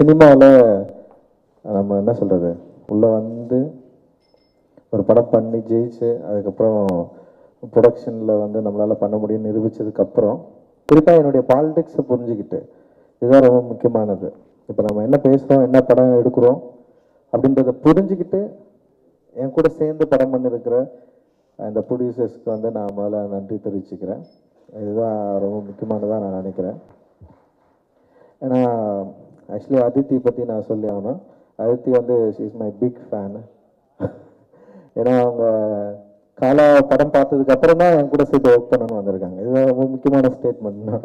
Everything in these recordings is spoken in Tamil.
சினிமாவில் நம்ம என்ன சொல்கிறது உள்ளே வந்து ஒரு படம் பண்ணி ஜெயிச்சு அதுக்கப்புறம் ப்ரொடக்ஷனில் வந்து நம்மளால் பண்ண முடியும்னு நிரூபித்ததுக்கப்புறம் குறிப்பாக என்னுடைய பாலிடிக்ஸை புரிஞ்சுக்கிட்டு இதுதான் ரொம்ப முக்கியமானது இப்போ நம்ம என்ன பேசுகிறோம் என்ன படம் எடுக்கிறோம் அப்படின்றத புரிஞ்சுக்கிட்டு என் கூட சேர்ந்து படம் பண்ணியிருக்கிற இந்த ப்ரொடியூசர்ஸ்க்கு வந்து நான் முதல்ல நன்றி தெரிவிச்சுக்கிறேன் இதுதான் ரொம்ப முக்கியமானதாக நான் நினைக்கிறேன் ஏன்னா ஆக்சுவலி அதித்தி பற்றி நான் சொல்லி ஆகணும் அதித்தி வந்து இஸ் மை பிக் ஃபேன் ஏன்னா அவங்க காலா படம் பார்த்ததுக்கு அப்புறம் தான் என் கூட சேர்த்து ஒர்க் பண்ணணும்னு வந்திருக்காங்க இது ரொம்ப முக்கியமான ஸ்டேட்மெண்ட் நான்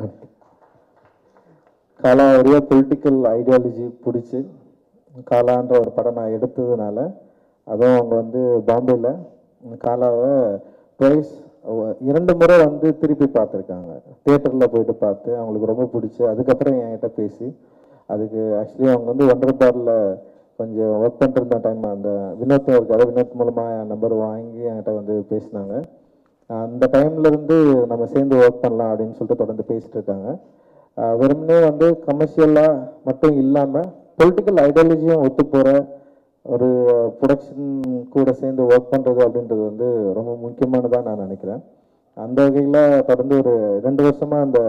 காலா ஒரே பொலிட்டிக்கல் ஐடியாலஜி பிடிச்சி காலான்ற ஒரு படம் நான் எடுத்ததுனால அதுவும் அவங்க வந்து பாம்பேயில் காலாவை ட்வைஸ் இரண்டு முறை வந்து திருப்பி பார்த்துருக்காங்க தியேட்டரில் போயிட்டு பார்த்து அவங்களுக்கு ரொம்ப பிடிச்சி அதுக்கப்புறம் என்கிட்ட பேசி அதுக்கு ஆக்சுவலி அவங்க வந்து ஒன்றரை பாரில் கொஞ்சம் ஒர்க் பண்ணிருந்த டைம் அந்த வினோத் இருக்காரு வினோத் மூலமாக என் நம்பர் வாங்கி என்கிட்ட வந்து பேசினாங்க அந்த டைம்ல இருந்து நம்ம சேர்ந்து ஒர்க் பண்ணலாம் அப்படின்னு சொல்லிட்டு தொடர்ந்து பேசிட்டு இருக்காங்க ஆஹ் வெறுமனே வந்து கமர்ஷியலாக மட்டும் இல்லாமல் பொலிட்டிக்கல் ஐடியாலஜியும் ஒத்து போகிற ஒரு ப்ரொடக்ஷன் கூட சேர்ந்து ஒர்க் பண்ணுறது அப்படின்றது வந்து ரொம்ப முக்கியமானதாக நான் நினைக்கிறேன் அந்த வகையில் தொடர்ந்து ஒரு ரெண்டு வருஷமாக அந்த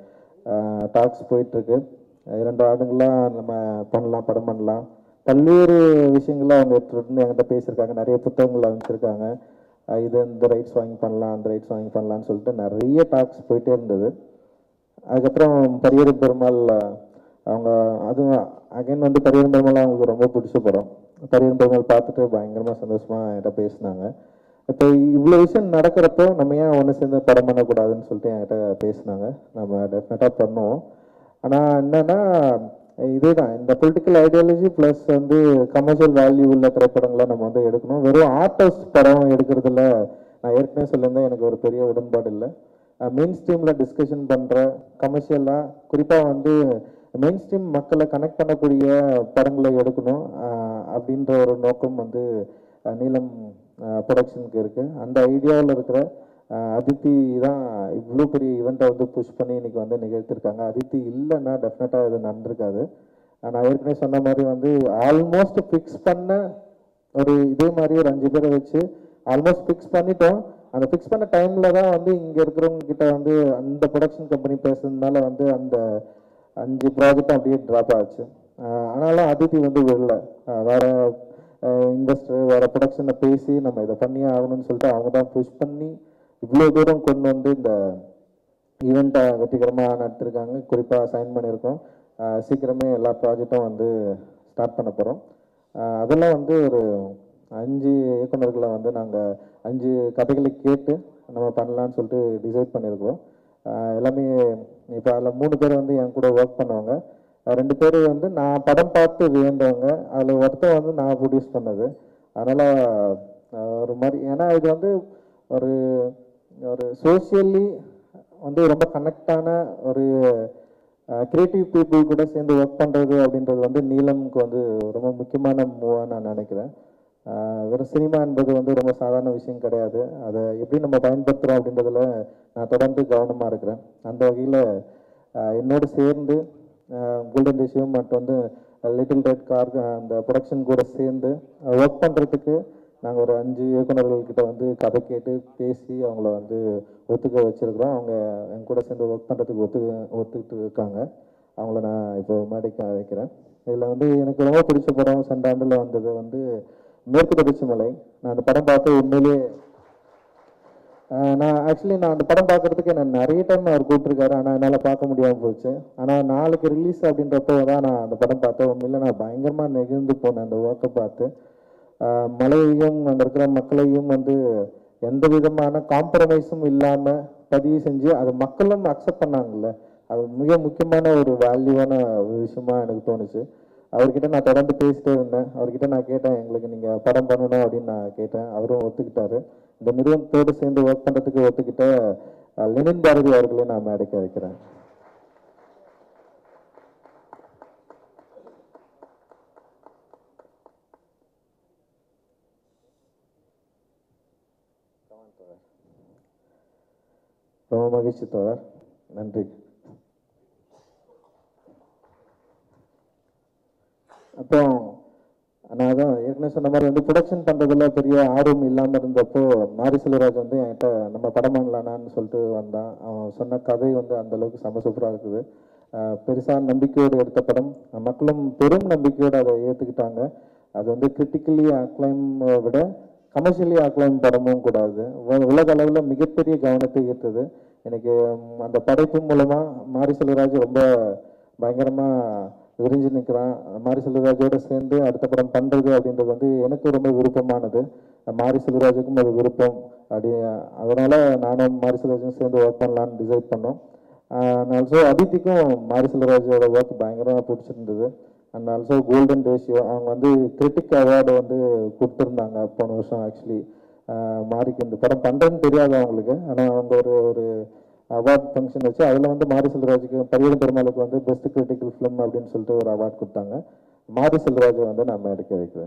டாக்ஸ் போயிட்டுருக்கு இரண்டு ஆண்டுகளாக நம்ம பண்ணலாம் படம் பண்ணலாம் பல்வேறு விஷயங்களை அவங்க எடுத்துகிட்டு வந்து என்கிட்ட பேசியிருக்காங்க நிறைய புத்தகங்கள் அமைச்சிருக்காங்க அஹ் இது இந்த ரைட்ஸ் வாங்கி பண்ணலாம் அந்த ரைட்ஸ் வாங்கி பண்ணலாம்னு சொல்லிட்டு நிறைய டாக்ஸ் போயிட்டே இருந்தது அதுக்கப்புறம் பரியரும் பெருமாள் அவங்க அதுவும் அகைன் வந்து பரியரும் பெருமாள் அவங்களுக்கு ரொம்ப பிடிச்ச படம் பரியரும் பெருமாள் பார்த்துட்டு பயங்கரமாக சந்தோஷமாக என்கிட்ட பேசினாங்க இப்போ இவ்வளோ விஷயம் நடக்கிறப்போ நம்ம ஏன் ஒன்று சேர்ந்து படம் பண்ணக்கூடாதுன்னு சொல்லிட்டு என்கிட்ட பேசினாங்க நம்ம டெஃபினட்டாக பண்ணுவோம் ஆனால் என்னன்னா இதேதான் இந்த பொலிட்டிக்கல் ஐடியாலஜி ப்ளஸ் வந்து கமர்ஷியல் வேல்யூ உள்ள திரைப்படங்களை நம்ம வந்து எடுக்கணும் வெறும் ஆர்டிஸ்ட் படம் எடுக்கிறதுல நான் ஏற்கனவே சொல்லியிருந்தேன் எனக்கு ஒரு பெரிய உடன்பாடு இல்லை மெயின் ஸ்ட்ரீமில் டிஸ்கஷன் பண்ணுற கமர்ஷியலாக குறிப்பாக வந்து மெயின் ஸ்ட்ரீம் மக்களை கனெக்ட் பண்ணக்கூடிய படங்களை எடுக்கணும் அஹ் அப்படின்ற ஒரு நோக்கம் வந்து அஹ் நீலம் ப்ரொடக்ஷனுக்கு இருக்குது அந்த ஐடியாவில் இருக்கிற அஹ் அதித்தி தான் இவ்வளோ பெரிய ஈவெண்ட்டை வந்து புஷ் பண்ணி இன்னைக்கு வந்து நிகழ்த்திருக்காங்க அதித்தி இல்லைன்னா டெஃபினட்டாக இது நடந்திருக்காது அஹ் நான் ஏற்கனவே சொன்ன மாதிரி வந்து ஆல்மோஸ்ட் ஃபிக்ஸ் பண்ண ஒரு இதே மாதிரி ஒரு அஞ்சு பேரை வச்சு ஆல்மோஸ்ட் ஃபிக்ஸ் பண்ணிட்டோம் அந்த ஃபிக்ஸ் பண்ண டைம்ல தான் வந்து இங்க இருக்கிறவங்க கிட்ட வந்து அந்த ப்ரொடக்ஷன் கம்பெனி பேசுறதுனால வந்து அந்த அஞ்சு ப்ராஜெக்ட் அப்படியே ட்ராப் ஆச்சு ஆஹ் ஆனாலும் அதித்தி வந்து விடல ஆஹ் வேற இண்டஸ்ட்ரி வேற ப்ரொடக்ஷனை பேசி நம்ம இதை பண்ணியே ஆகணும்னு சொல்லிட்டு அவங்க தான் புஷ் பண்ணி இவ்வளோ தூரம் கொண்டு வந்து இந்த ஈவெண்ட்டை வெற்றிகரமாக நடத்திருக்காங்க குறிப்பாக சைன் பண்ணியிருக்கோம் ஆஹ் சீக்கிரமே எல்லா ப்ராஜெக்டும் வந்து ஸ்டார்ட் பண்ண போகிறோம் அதெல்லாம் வந்து ஒரு அஞ்சு இயக்குனர்களை வந்து நாங்கள் அஞ்சு கதைகளை கேட்டு நம்ம பண்ணலாம்னு சொல்லிட்டு டிசைட் பண்ணியிருக்கோம் ஆஹ் எல்லாமே இப்போ அதில் மூணு பேர் வந்து என் கூட ஒர்க் பண்ணுவாங்க ஆஹ் ரெண்டு பேர் வந்து நான் படம் பார்த்து வியந்தவங்க அதில் ஒருத்தன் வந்து நான் ப்ரொடியூஸ் பண்ணது அதனால் ஒரு மாதிரி ஏன்னா இது வந்து ஒரு ஒரு சோஷியலி வந்து ரொம்ப கனெக்டான ஒரு கிரியேட்டிவ் பீப்புள் கூட சேர்ந்து ஒர்க் பண்ணுறது அப்படின்றது வந்து நீலம்க்கு வந்து ரொம்ப முக்கியமான மூவாக நான் நினைக்கிறேன் ஆஹ் வெறும் சினிமா என்பது வந்து ரொம்ப சாதாரண விஷயம் கிடையாது அதை எப்படி நம்ம பயன்படுத்துகிறோம் அப்படின்றதுல நான் தொடர்ந்து கவனமாக இருக்கிறேன் அந்த வகையில் என்னோடு சேர்ந்து கோல்டன் டிஷ்யூம் மற்றும் வந்து லிட்டில் ரெட் கார் அந்த ப்ரொடக்ஷன் கூட சேர்ந்து ஒர்க் பண்ணுறதுக்கு நாங்கள் ஒரு அஞ்சு இயக்குனர்கள் கிட்ட வந்து கதை கேட்டு பேசி அவங்கள வந்து ஒத்துக்க வச்சிருக்கிறோம் அவங்க என் கூட சேர்ந்து ஒர்க் பண்ணுறதுக்கு ஒத்து ஒத்துக்கிட்டு இருக்காங்க அவங்கள நான் இப்போ மேடைக்கு அழைக்கிறேன் இதில் வந்து எனக்கு ரொம்ப பிடிச்ச படம் சென்டாண்டில் வந்தது வந்து மேற்கு தொடர்ச்சி மலை நான் அந்த படம் பார்த்து உண்மையிலேயே ஆஹ் நான் ஆக்சுவலி நான் அந்த படம் பார்க்கறதுக்கு என்ன நிறைய டைம் அவர் கூப்பிட்டுருக்காரு ஆனால் என்னால் பார்க்க முடியாமல் போச்சு ஆனால் நாளைக்கு ரிலீஸ் அப்படின்றப்போ தான் நான் அந்த படம் பார்த்தேன் உண்மையில நான் பயங்கரமாக நெகிழ்ந்து போனேன் அந்த ஒர்க்கை பார்த்து ஆஹ் மலையையும் அங்கே இருக்கிற மக்களையும் வந்து எந்த விதமான காம்ப்ரமைஸும் இல்லாமல் பதிவு செஞ்சு அது மக்களும் அக்செப்ட் பண்ணாங்கல்ல அது மிக முக்கியமான ஒரு வேல்யூவான ஒரு விஷயமா எனக்கு தோணுச்சு அவர்கிட்ட நான் தொடர்ந்து பேசிட்டே இருந்தேன் அவர்கிட்ட நான் கேட்டேன் எங்களுக்கு நீங்கள் படம் பண்ணணும் அப்படின்னு நான் கேட்டேன் அவரும் ஒத்துக்கிட்டாரு இந்த நிறுவனத்தோடு சேர்ந்து ஒர்க் பண்ணுறதுக்கு ஒத்துக்கிட்ட அஹ், லெனின் பாரதி அவர்களையும் நான் மேடைக்கு வைக்கிறேன் ரொம்ப மகிழ்ச்சி தோழர் நன்றி அப்புறம் நான் அதான் ஏற்கனவே சொன்ன மாதிரி வந்து ப்ரொடக்ஷன் பண்ணுறதுல பெரிய ஆர்வம் இல்லாமல் இருந்தப்போ மாரி செல்வராஜ் வந்து என்கிட்ட நம்ம படம் பண்ணலான்னு சொல்லிட்டு வந்தான் அவன் சொன்ன கதை வந்து அந்த அளவுக்கு செம சூப்பராக இருக்குது பெருசாக நம்பிக்கையோடு எடுத்த படம் மக்களும் பெரும் நம்பிக்கையோடு அதை ஏற்றுக்கிட்டாங்க அது வந்து கிரிட்டிக்கலி அக்ளைம் விட கமர்ஷியலி அக்ளைம் படமும் கூடாது உ- உலக அளவில் மிகப்பெரிய கவனத்தை ஈர்த்தது எனக்கு ம், அந்த படைப்பு மூலமாக மாரி செல்வராஜ் ரொம்ப பயங்கரமாக விரிஞ்சு நிற்கிறான் மாரி செல்வராஜோட சேர்ந்து அடுத்த படம் பண்ணுறது அப்படின்றது வந்து எனக்கு ரொம்ப விருப்பமானது மாரி செல்வராஜுக்கும் அது விருப்பம் அப்படி அதனால் நானும் மாரி செல்வராஜும் சேர்ந்து ஒர்க் பண்ணலான்னு டிசைட் பண்ணோம் அண்ட் ஆல்சோ அதித்திக்கும் மாரி செல்வராஜோட ஒர்க் பயங்கரமாக பிடிச்சிருந்தது அண்ட் ஆல்சோ கோல்டன் ரேஷியோ அவங்க வந்து கிரிட்டிக் அவார்டு வந்து கொடுத்துருந்தாங்க போன வருஷம் ஆக்சுவலி மாரிக்கு இந்த படம் பண்ணுறேன்னு தெரியாது அவங்களுக்கு ஆனால் அவங்க ஒரு ஒரு அவார்ட் ஃபங்க்ஷன் வச்சு அதில் வந்து மாரி செல்வராஜுக்கு பரியரும் பெருமாளுக்கு வந்து பெஸ்ட் கிரிட்டிக்கல் ஃபிலிம் அப்படின்னு சொல்லிட்டு ஒரு அவார்ட் கொடுத்தாங்க மாரி செல்வராஜை வந்து நம்ம எடுக்க வைக்கிறேன்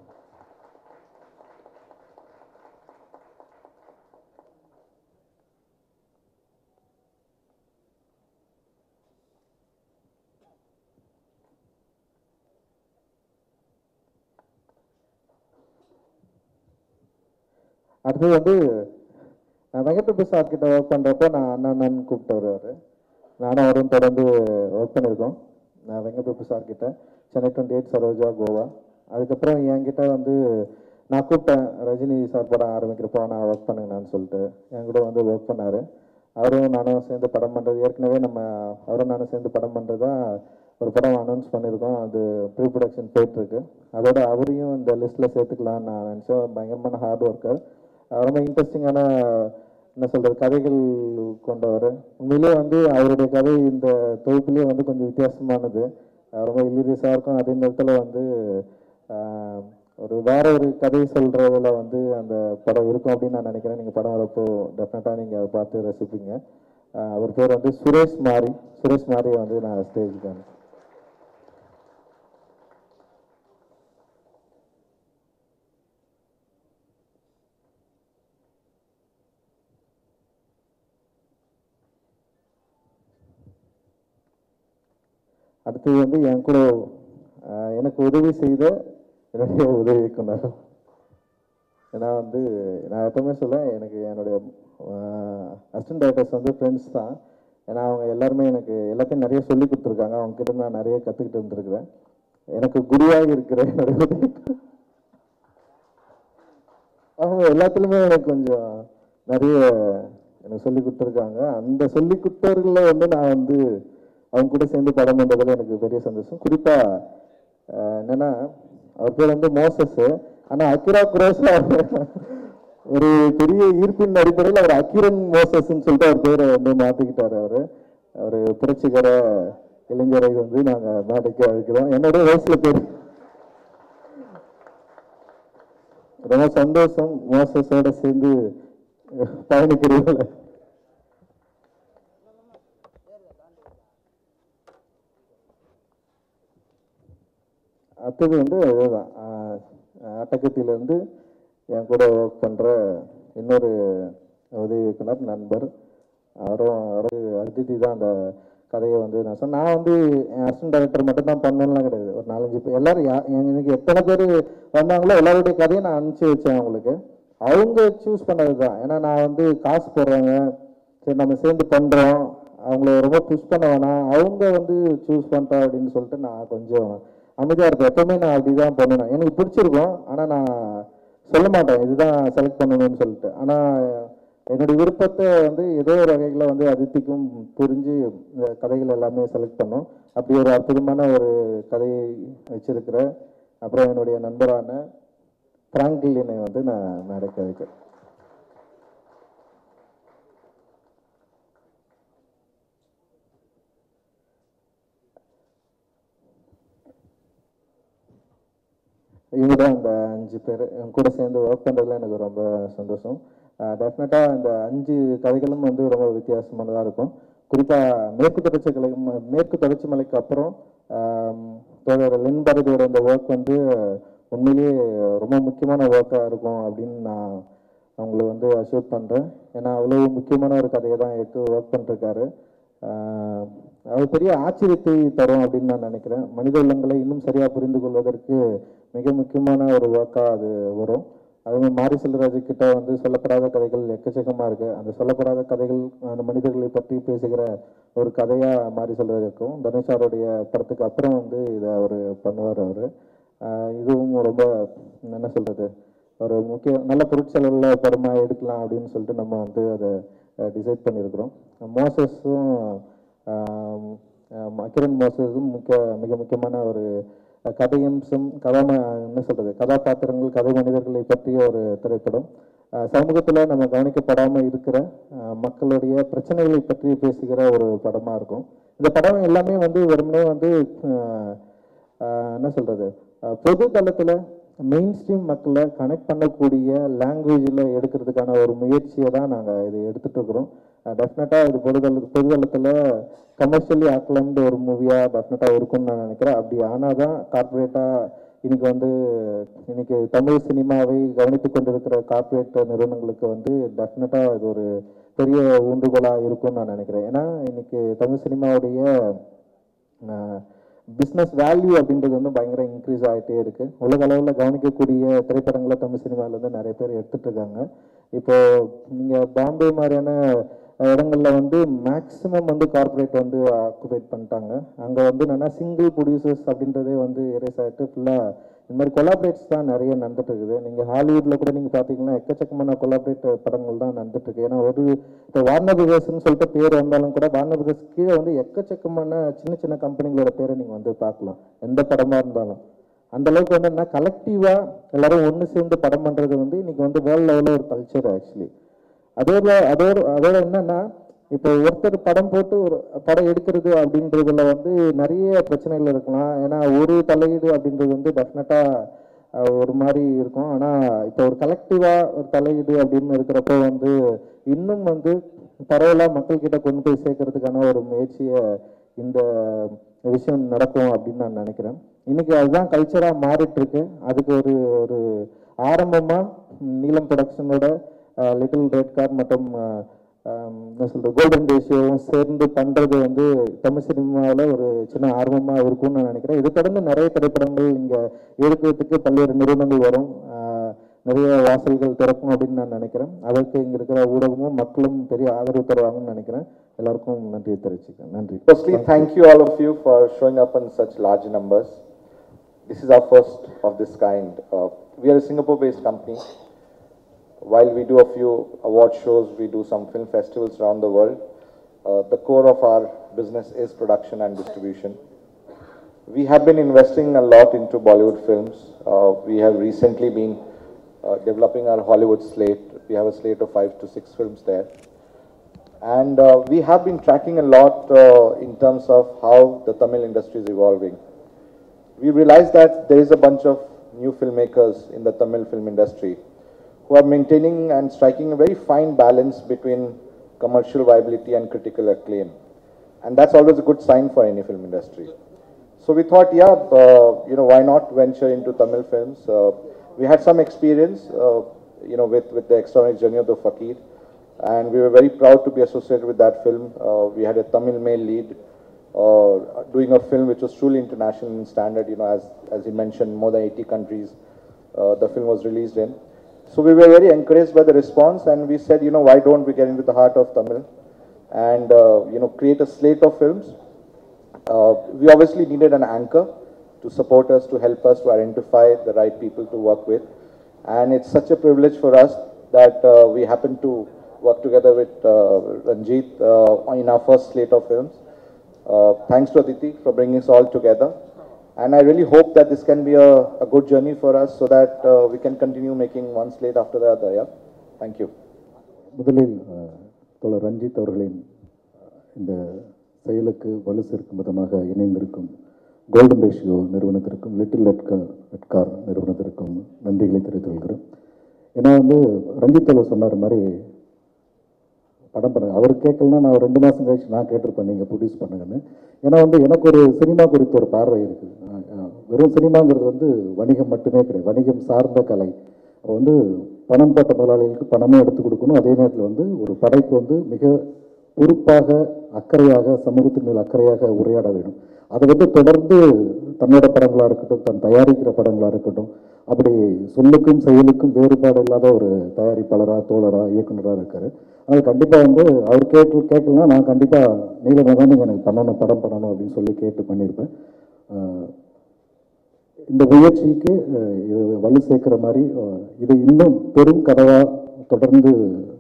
அடுத்தது வந்து நான் வெங்கட்பிரபு சார் கிட்ட ஒர்க் பண்ணுறப்போ நான் அண்ணா அண்ணான்னு கூப்பிட்டு வருவார் நானும் அவரும் தொடர்ந்து ஒர்க் பண்ணியிருக்கோம் நான் வெங்கட்பிரபு சார் கிட்ட சென்னை டுவெண்ட்டி எயிட் சரோஜா கோவா அதுக்கப்புறம் என்கிட்ட வந்து நான் கூப்பிட்டேன் ரஜினி சார் படம் ஆரம்பிக்கிறப்போ நான் ஒர்க் பண்ணுங்கண்ணான்னு சொல்லிட்டு என் கூட வந்து ஒர்க் பண்ணார் அவரும் நானும் சேர்ந்து படம் பண்ணுறது ஏற்கனவே நம்ம அவரும் நானும் சேர்ந்து படம் பண்ணுறதா ஒரு படம் அனௌன்ஸ் பண்ணியிருக்கோம் அது ப்ரீ ப்ரொடக்ஷன் போயிட்டுருக்கு அதோட அவரையும் இந்த லிஸ்ட்டில் சேர்த்துக்கலாம்னு நான் நினச்சேன் பயங்கரமான ஹார்ட் ஒர்க்கர் ரொம்ப இன்ட்ரெஸ்டிங்கான என்ன சொல்கிறது கதைகள் கொண்டவர் உண்மையிலேயே வந்து அவருடைய கதை இந்த தொகுப்புலேயே வந்து கொஞ்சம் வித்தியாசமானது அஹ் ரொம்ப இல்லீரியஸாக இருக்கும் அதே நேரத்தில் வந்து ஆஹ், ஒரு வேற ஒரு கதை சொல்கிறதுல வந்து அந்த படம் இருக்கும் அப்படின்னு நான் நினைக்கிறேன் நீங்கள் படம் வரப்போ டெஃபினட்டாக நீங்கள் அதை பார்த்து ரசிப்பீங்க ஆஹ், அவர் பேர் வந்து சுரேஷ் மாரி சுரேஷ் மாரியை வந்து நான் ஸ்டேஜுக்கு அனுப்பிச்சேன் அடுத்தது வந்து என் கூட ஆஹ், எனக்கு உதவி செய்த என்னுடைய உதவி இயக்குனர் ஏன்னா வந்து நான் எப்பவுமே சொல்லுவேன் எனக்கு என்னுடைய அசிஸ்டன்ட் டைரக்டர்ஸ் வந்து ஃப்ரெண்ட்ஸ் தான் ஏன்னா அவங்க எல்லாருமே எனக்கு எல்லாத்தையும் நிறைய சொல்லி கொடுத்துருக்காங்க அவங்க கிட்ட நான் நிறைய கற்றுக்கிட்டு இருந்திருக்கிறேன் எனக்கு குருவாக இருக்கிற என்னுடைய உதவி அவங்க எல்லாத்துலேயுமே எனக்கு கொஞ்சம் நிறைய எனக்கு சொல்லி கொடுத்துருக்காங்க அந்த சொல்லி கொடுத்தவர்களில் வந்து நான் வந்து அவங்க கூட சேர்ந்து படம் பண்ணுறதுல எனக்கு பெரிய சந்தோஷம் குறிப்பாக என்னன்னா அவர் பேர் வந்து மோசஸ் ஆனால் அக்கிரா குரோஸ்ல ஒரு பெரிய ஈர்ப்பின் அடிப்படையில் அவர் அக்கிரன் மோசஸ்ன்னு சொல்லிட்டு அவர் பேரை வந்து மாற்றிக்கிட்டார் அவர் அவர் புரட்சிகர இளைஞரை வந்து நாங்கள் மேடைக்கு அழைக்கிறோம் என்னோட வயசில் பேர் ரொம்ப சந்தோஷம் மோசஸோட சேர்ந்து பயணிக்கிறீங்கள அடுத்தது வந்து இதுதான் அட்டக்கத்திலேருந்து என் கூட ஒர்க் பண்ணுற இன்னொரு உதவி இயக்குனர் நண்பர் அவரும் அவரு அதித்தி தான் அந்த கதையை வந்து நான் சொன்னேன் நான் வந்து என் அசிஸ்டன்ட் டைரக்டர் மட்டும் தான் பண்ணணும்லாம் கிடையாது ஒரு நாலஞ்சு பேர் எல்லாரும் யா- எனக்கு எத்தனை பேர் வந்தாங்களோ எல்லாருடைய கதையை நான் அனுப்பிச்சி வச்சேன் அவங்களுக்கு அவங்க சூஸ் பண்ணது தான் ஏன்னா நான் வந்து காசு போடுறவங்க சரி நம்ம சேர்ந்து பண்ணுறோம் அவங்கள ரொம்ப புஷ் பண்ண வேணாம் அவங்க வந்து சூஸ் பண்ணுறோம் அப்படின்னு சொல்லிட்டு நான் கொஞ்சம் அமைதியாக இருப்பேன் எப்பவுமே நான் அப்படி தான் பண்ணுவேன் எனக்கு பிடிச்சிருக்கும் ஆனால் நான் சொல்ல மாட்டேன் இதுதான் செலக்ட் பண்ணணும்னு சொல்லிட்டு ஆனால் என்னுடைய விருப்பத்தை வந்து ஏதோ ஒரு வகையில் வந்து அதித்திக்கும் புரிஞ்சு இந்த கதைகள் எல்லாமே செலக்ட் பண்ணோம் அப்படி ஒரு அற்புதமான ஒரு கதையை வச்சிருக்கிற அப்புறம் என்னுடைய நண்பரான பிராங்கிலினை வந்து நான் மேடைக்கு வைக்கிறேன் இவங்க தான் இந்த அஞ்சு பேர் இவங்க கூட சேர்ந்து ஒர்க் பண்ணுறதுல எனக்கு ரொம்ப சந்தோஷம் டெஃபினட்டாக இந்த அஞ்சு கதைகளும் வந்து ரொம்ப வித்தியாசமானதாக இருக்கும் குறிப்பாக மேற்கு தொடர்ச்சி கலை ம- மேற்கு தொடர்ச்சி மலைக்கு அப்புறம் ஆம், தோழர் லின் பாரதியோட இந்த ஒர்க் வந்து உண்மையிலேயே ரொம்ப முக்கியமான ஒர்க்காக இருக்கும் அப்படின்னு நான் அவங்கள வந்து அஷ்யூர் பண்ணுறேன் ஏன்னா அவ்வளோ முக்கியமான ஒரு கதையை தான் எடுத்து ஒர்க் பண்ணிருக்காரு அது பெரிய ஆச்சரியத்தை தரும் அப்படின்னு நான் நினைக்கிறேன் மனித உள்ளங்களை இன்னும் சரியாக புரிந்து கொள்வதற்கு மிக முக்கியமான ஒரு ஒர்க்காக அது வரும் அதுவே மாரி செல்வராஜ் கிட்ட வந்து சொல்லப்படாத கதைகள் எக்கச்சக்கமாக இருக்கு அந்த சொல்லப்படாத கதைகள் அந்த மனிதர்களை பற்றி பேசுகிற ஒரு கதையாக மாரி செல்வராஜ் இருக்கும் தனுஷாருடைய படத்துக்கு அப்புறம் வந்து இதை அவர் பண்ணுவார் அவர் இதுவும் ரொம்ப என்ன சொல்கிறது ஒரு முக்கிய நல்ல பொருட்செலவில் படமாக எடுக்கலாம் அப்படின்னு சொல்லிட்டு நம்ம வந்து அதை டிசைட் பண்ணியிருக்கிறோம் மோசஸும் கிரண் மோசஸும் முக்கிய மிக முக்கியமான ஒரு கதையம்சம் கதாம என்ன சொல்கிறது கதாபாத்திரங்கள் கதை மனிதர்களை பற்றிய ஒரு திரைப்படம் சமூகத்தில் நம்ம கவனிக்கப்படாமல் இருக்கிற அஹ், மக்களுடைய பிரச்சனைகளை பற்றி பேசுகிற ஒரு படமாக இருக்கும் இந்த படம் எல்லாமே வந்து வெறுமனே வந்து அஹ், ஆஹ் என்ன சொல்றது ஆஹ் பொது தளத்துல மெயின் ஸ்ட்ரீம் மக்களை கனெக்ட் பண்ணக்கூடிய லாங்குவேஜில் எடுக்கிறதுக்கான ஒரு முயற்சியை தான் நாங்கள் இது எடுத்துட்டு இருக்கிறோம் டெஃபினட்டாக இது பொதுதள பொதுதளத்தில் கமர்ஷியலி ஆக்கலம்டு ஒரு மூவியாக டெஃபினட்டாக இருக்கும்னு நான் நினைக்கிறேன் அப்படி ஆனால் தான் கார்ப்பரேட்டாக இன்னைக்கு வந்து இன்னைக்கு தமிழ் சினிமாவை கவனித்து கொண்டிருக்கிற கார்ப்பரேட் நிறுவனங்களுக்கு வந்து டெஃபினட்டாக இது ஒரு பெரிய ஊன்றுகோலாக இருக்கும்னு நான் நினைக்கிறேன் ஏன்னா இன்னைக்கு தமிழ் சினிமாவுடைய பிஸ்னஸ் வேல்யூ அப்படின்றது வந்து பயங்கர இன்க்ரீஸ் ஆகிட்டே இருக்கு உலக அளவில் கவனிக்கக்கூடிய திரைப்படங்களை தமிழ் சினிமாவில் வந்து நிறைய பேர் எடுத்துட்டு இருக்காங்க இப்போ நீங்கள் பாம்பே மாதிரியான இடங்கள்ல வந்து மேக்ஸிமம் வந்து கார்ப்பரேட் வந்து ஆக்குபேட் பண்ணிட்டாங்க அங்கே வந்து என்னன்னா சிங்கிள் ப்ரொடியூசர்ஸ் அப்படின்றதே வந்து எரேஸ் ஆகிட்டு ஃபுல்லாக இந்த மாதிரி கொலாபரேட்ஸ் தான் நிறைய நடந்துட்டு இருக்குது நீங்கள் ஹாலிவுட்ல கூட நீங்கள் பார்த்தீங்கன்னா எக்கச்சக்கமான கொலாபரேட் படங்கள் தான் நடந்துட்டு இருக்கு ஏன்னா ஒரு இப்போ வார்னர் பிரதர்ஸ்னு சொல்லிட்டு பேர் வந்தாலும் கூட வார்னர் பிரதர்ஸ் கீழே வந்து எக்கச்சக்கமான சின்ன சின்ன கம்பெனிகளோட பேரை நீங்கள் வந்து பார்க்கலாம் எந்த படமாக இருந்தாலும் அந்த அளவுக்கு வந்து என்ன கலெக்டிவாக எல்லாரும் ஒன்று சேர்ந்து படம் பண்ணுறது வந்து இன்னைக்கு வந்து வேர்ல்ட் லெவலில் ஒரு கல்ச்சர் ஆக்சுவலி அதோட அதோட அதோட என்னன்னா இப்போ ஒருத்தர் படம் போட்டு ஒரு படம் எடுக்கிறது அப்படின்றதுல வந்து நிறைய பிரச்சனைகள் இருக்கலாம் ஏன்னா ஒரு தலையீடு அப்படின்றது வந்து டெஃபினட்டாக ஒரு மாதிரி இருக்கும் ஆனால் இப்போ ஒரு கலெக்டிவாக ஒரு தலையீடு அப்படின்னு இருக்கிறப்போ வந்து இன்னும் வந்து பரவலாக மக்கள்கிட்ட கொண்டு போய் சேர்க்கறதுக்கான ஒரு முயற்சியை இந்த விஷயம் நடக்கும் அப்படின்னு நான் நினைக்கிறேன் இன்னைக்கு அதுதான் கல்ச்சராக மாறிட்டு இருக்கு அதுக்கு ஒரு ஒரு ஆரம்பமாக நீலம் ப்ரொடக்ஷனோட லிட்டில் ரெட் கார் மற்றும் அஹ், ஆம், என்ன சொல்றது கோல்டன் ரேஷியோவும் சேர்ந்து பண்றது வந்து தமிழ் சினிமாவில் ஒரு சின்ன ஆர்வமா இருக்கும்னு நான் நினைக்கிறேன் இதை தொடர்ந்து நிறைய திரைப்படங்கள் இங்க எடுக்கிறதுக்கு பல்வேறு நிறுவனங்கள் வரும் ஆஹ், நிறைய வாசல்கள் திறக்கும் அப்படின்னு நான் நினைக்கிறேன் அதற்கு இங்க இருக்கிற ஊடகமும் மக்களும் பெரிய ஆதரவு தருவாங்கன்னு நினைக்கிறேன் எல்லாருக்கும் நன்றி தெரிவிச்சுக்கிறேன் நன்றி Firstly, thank you all of you for showing up in such large numbers. This is our first of this kind. Uh, we are a Singapore-based company. While we do a few award shows, we do some film festivals around the world. Uh, the core of our business is production and distribution. We have been investing a lot into Bollywood films. Uh, we have recently been uh, developing our Hollywood slate. We have a slate of five to six films there. And uh, we have been tracking a lot uh, in terms of how the Tamil industry is evolving. We realize that there is a bunch of new filmmakers in the Tamil film industry who are maintaining and striking a very fine balance between commercial viability and critical acclaim. And that's always a good sign for any film industry. So we thought, yeah, uh, you know, why not venture into Tamil films? Uh, we had some experience, uh, you know, with, with the extraordinary journey of the Fakir. And we were very proud to be associated with that film. Uh, we had a Tamil male lead uh, doing a film which was truly international in standard, you know, as, as he mentioned, more than 80 countries uh, the film was released in. So we were very encouraged by the response and we said, you know, why don't we get into the heart of Tamil and, uh, you know, create a slate of films uh, we obviously needed an anchor to support us, to help us to identify the right people to work with. And it's such a privilege for us that uh, we happen to work together with uh, Ranjit uh, in our first slate of films. Uh, thanks to Aditi for bringing us all together. And I really hope that this can be a, a good journey for us so that uh, we can continue making one slate after the other. Yeah. Thank you. முதலில் அஹ், தோழர் ரஞ்சித் அவர்களின் அஹ், இந்த செயலுக்கு வலு சேர்க்கும் விதமாக இணைந்திருக்கும் கோல்டன் ரேஷியோ நிறுவனத்திற்கும் லிட்டில் லெட்கார் லெட்கார் நிறுவனத்திற்கும் நன்றிகளை தெரிவித்துக் கொள்கிறேன் ஏன்னா வந்து ரஞ்சித் தோழர் சொன்னார் மாதிரி படம் பண்ணுங்க அவர் கேட்கலன்னா நான் ஒரு ரெண்டு மாதம் கழிச்சு நான் கேட்டிருப்பேன் நீங்கள் ப்ரொடியூஸ் பண்ணுங்கன்னு ஏன்னா வந்து எனக்கு ஒரு சினிமா குறித்த ஒரு பார்வை இருக்குது அஹ், அஹ், வெறும் சினிமாங்கிறது வந்து வணிகம் மட்டுமே கிடையாது வணிகம் சார்ந்த கலை அப்போ வந்து பணம் போட்ட முதலாளிகளுக்கு பணமும் எடுத்து கொடுக்கணும் அதே நேரத்தில் வந்து ஒரு படைப்பு வந்து மிக பொறுப்பாக அக்கறையாக சமூகத்தின் மேல் அக்கறையாக உரையாட வேண்டும் அதை வந்து தொடர்ந்து தன்னோட படங்களாக இருக்கட்டும் தன் தயாரிக்கிற படங்களாக இருக்கட்டும் அப்படி சொல்லுக்கும் செயலுக்கும் வேறுபாடு இல்லாத ஒரு தயாரிப்பாளராக தோழராக இயக்குனராக இருக்காரு அதனால் கண்டிப்பாக வந்து அவர் கேட்டு கேட்கலன்னா நான் கண்டிப்பாக நீளமாக தான் நீங்கள் எனக்கு பண்ணணும் படம் பண்ணணும் அப்படின்னு சொல்லி கேட்டு பண்ணியிருப்பேன் ஆஹ் இந்த முயற்சிக்கு அஹ், இது வலு சேர்க்கிற மாதிரி அஹ், இது இன்னும் பெரும் கதவாக தொடர்ந்து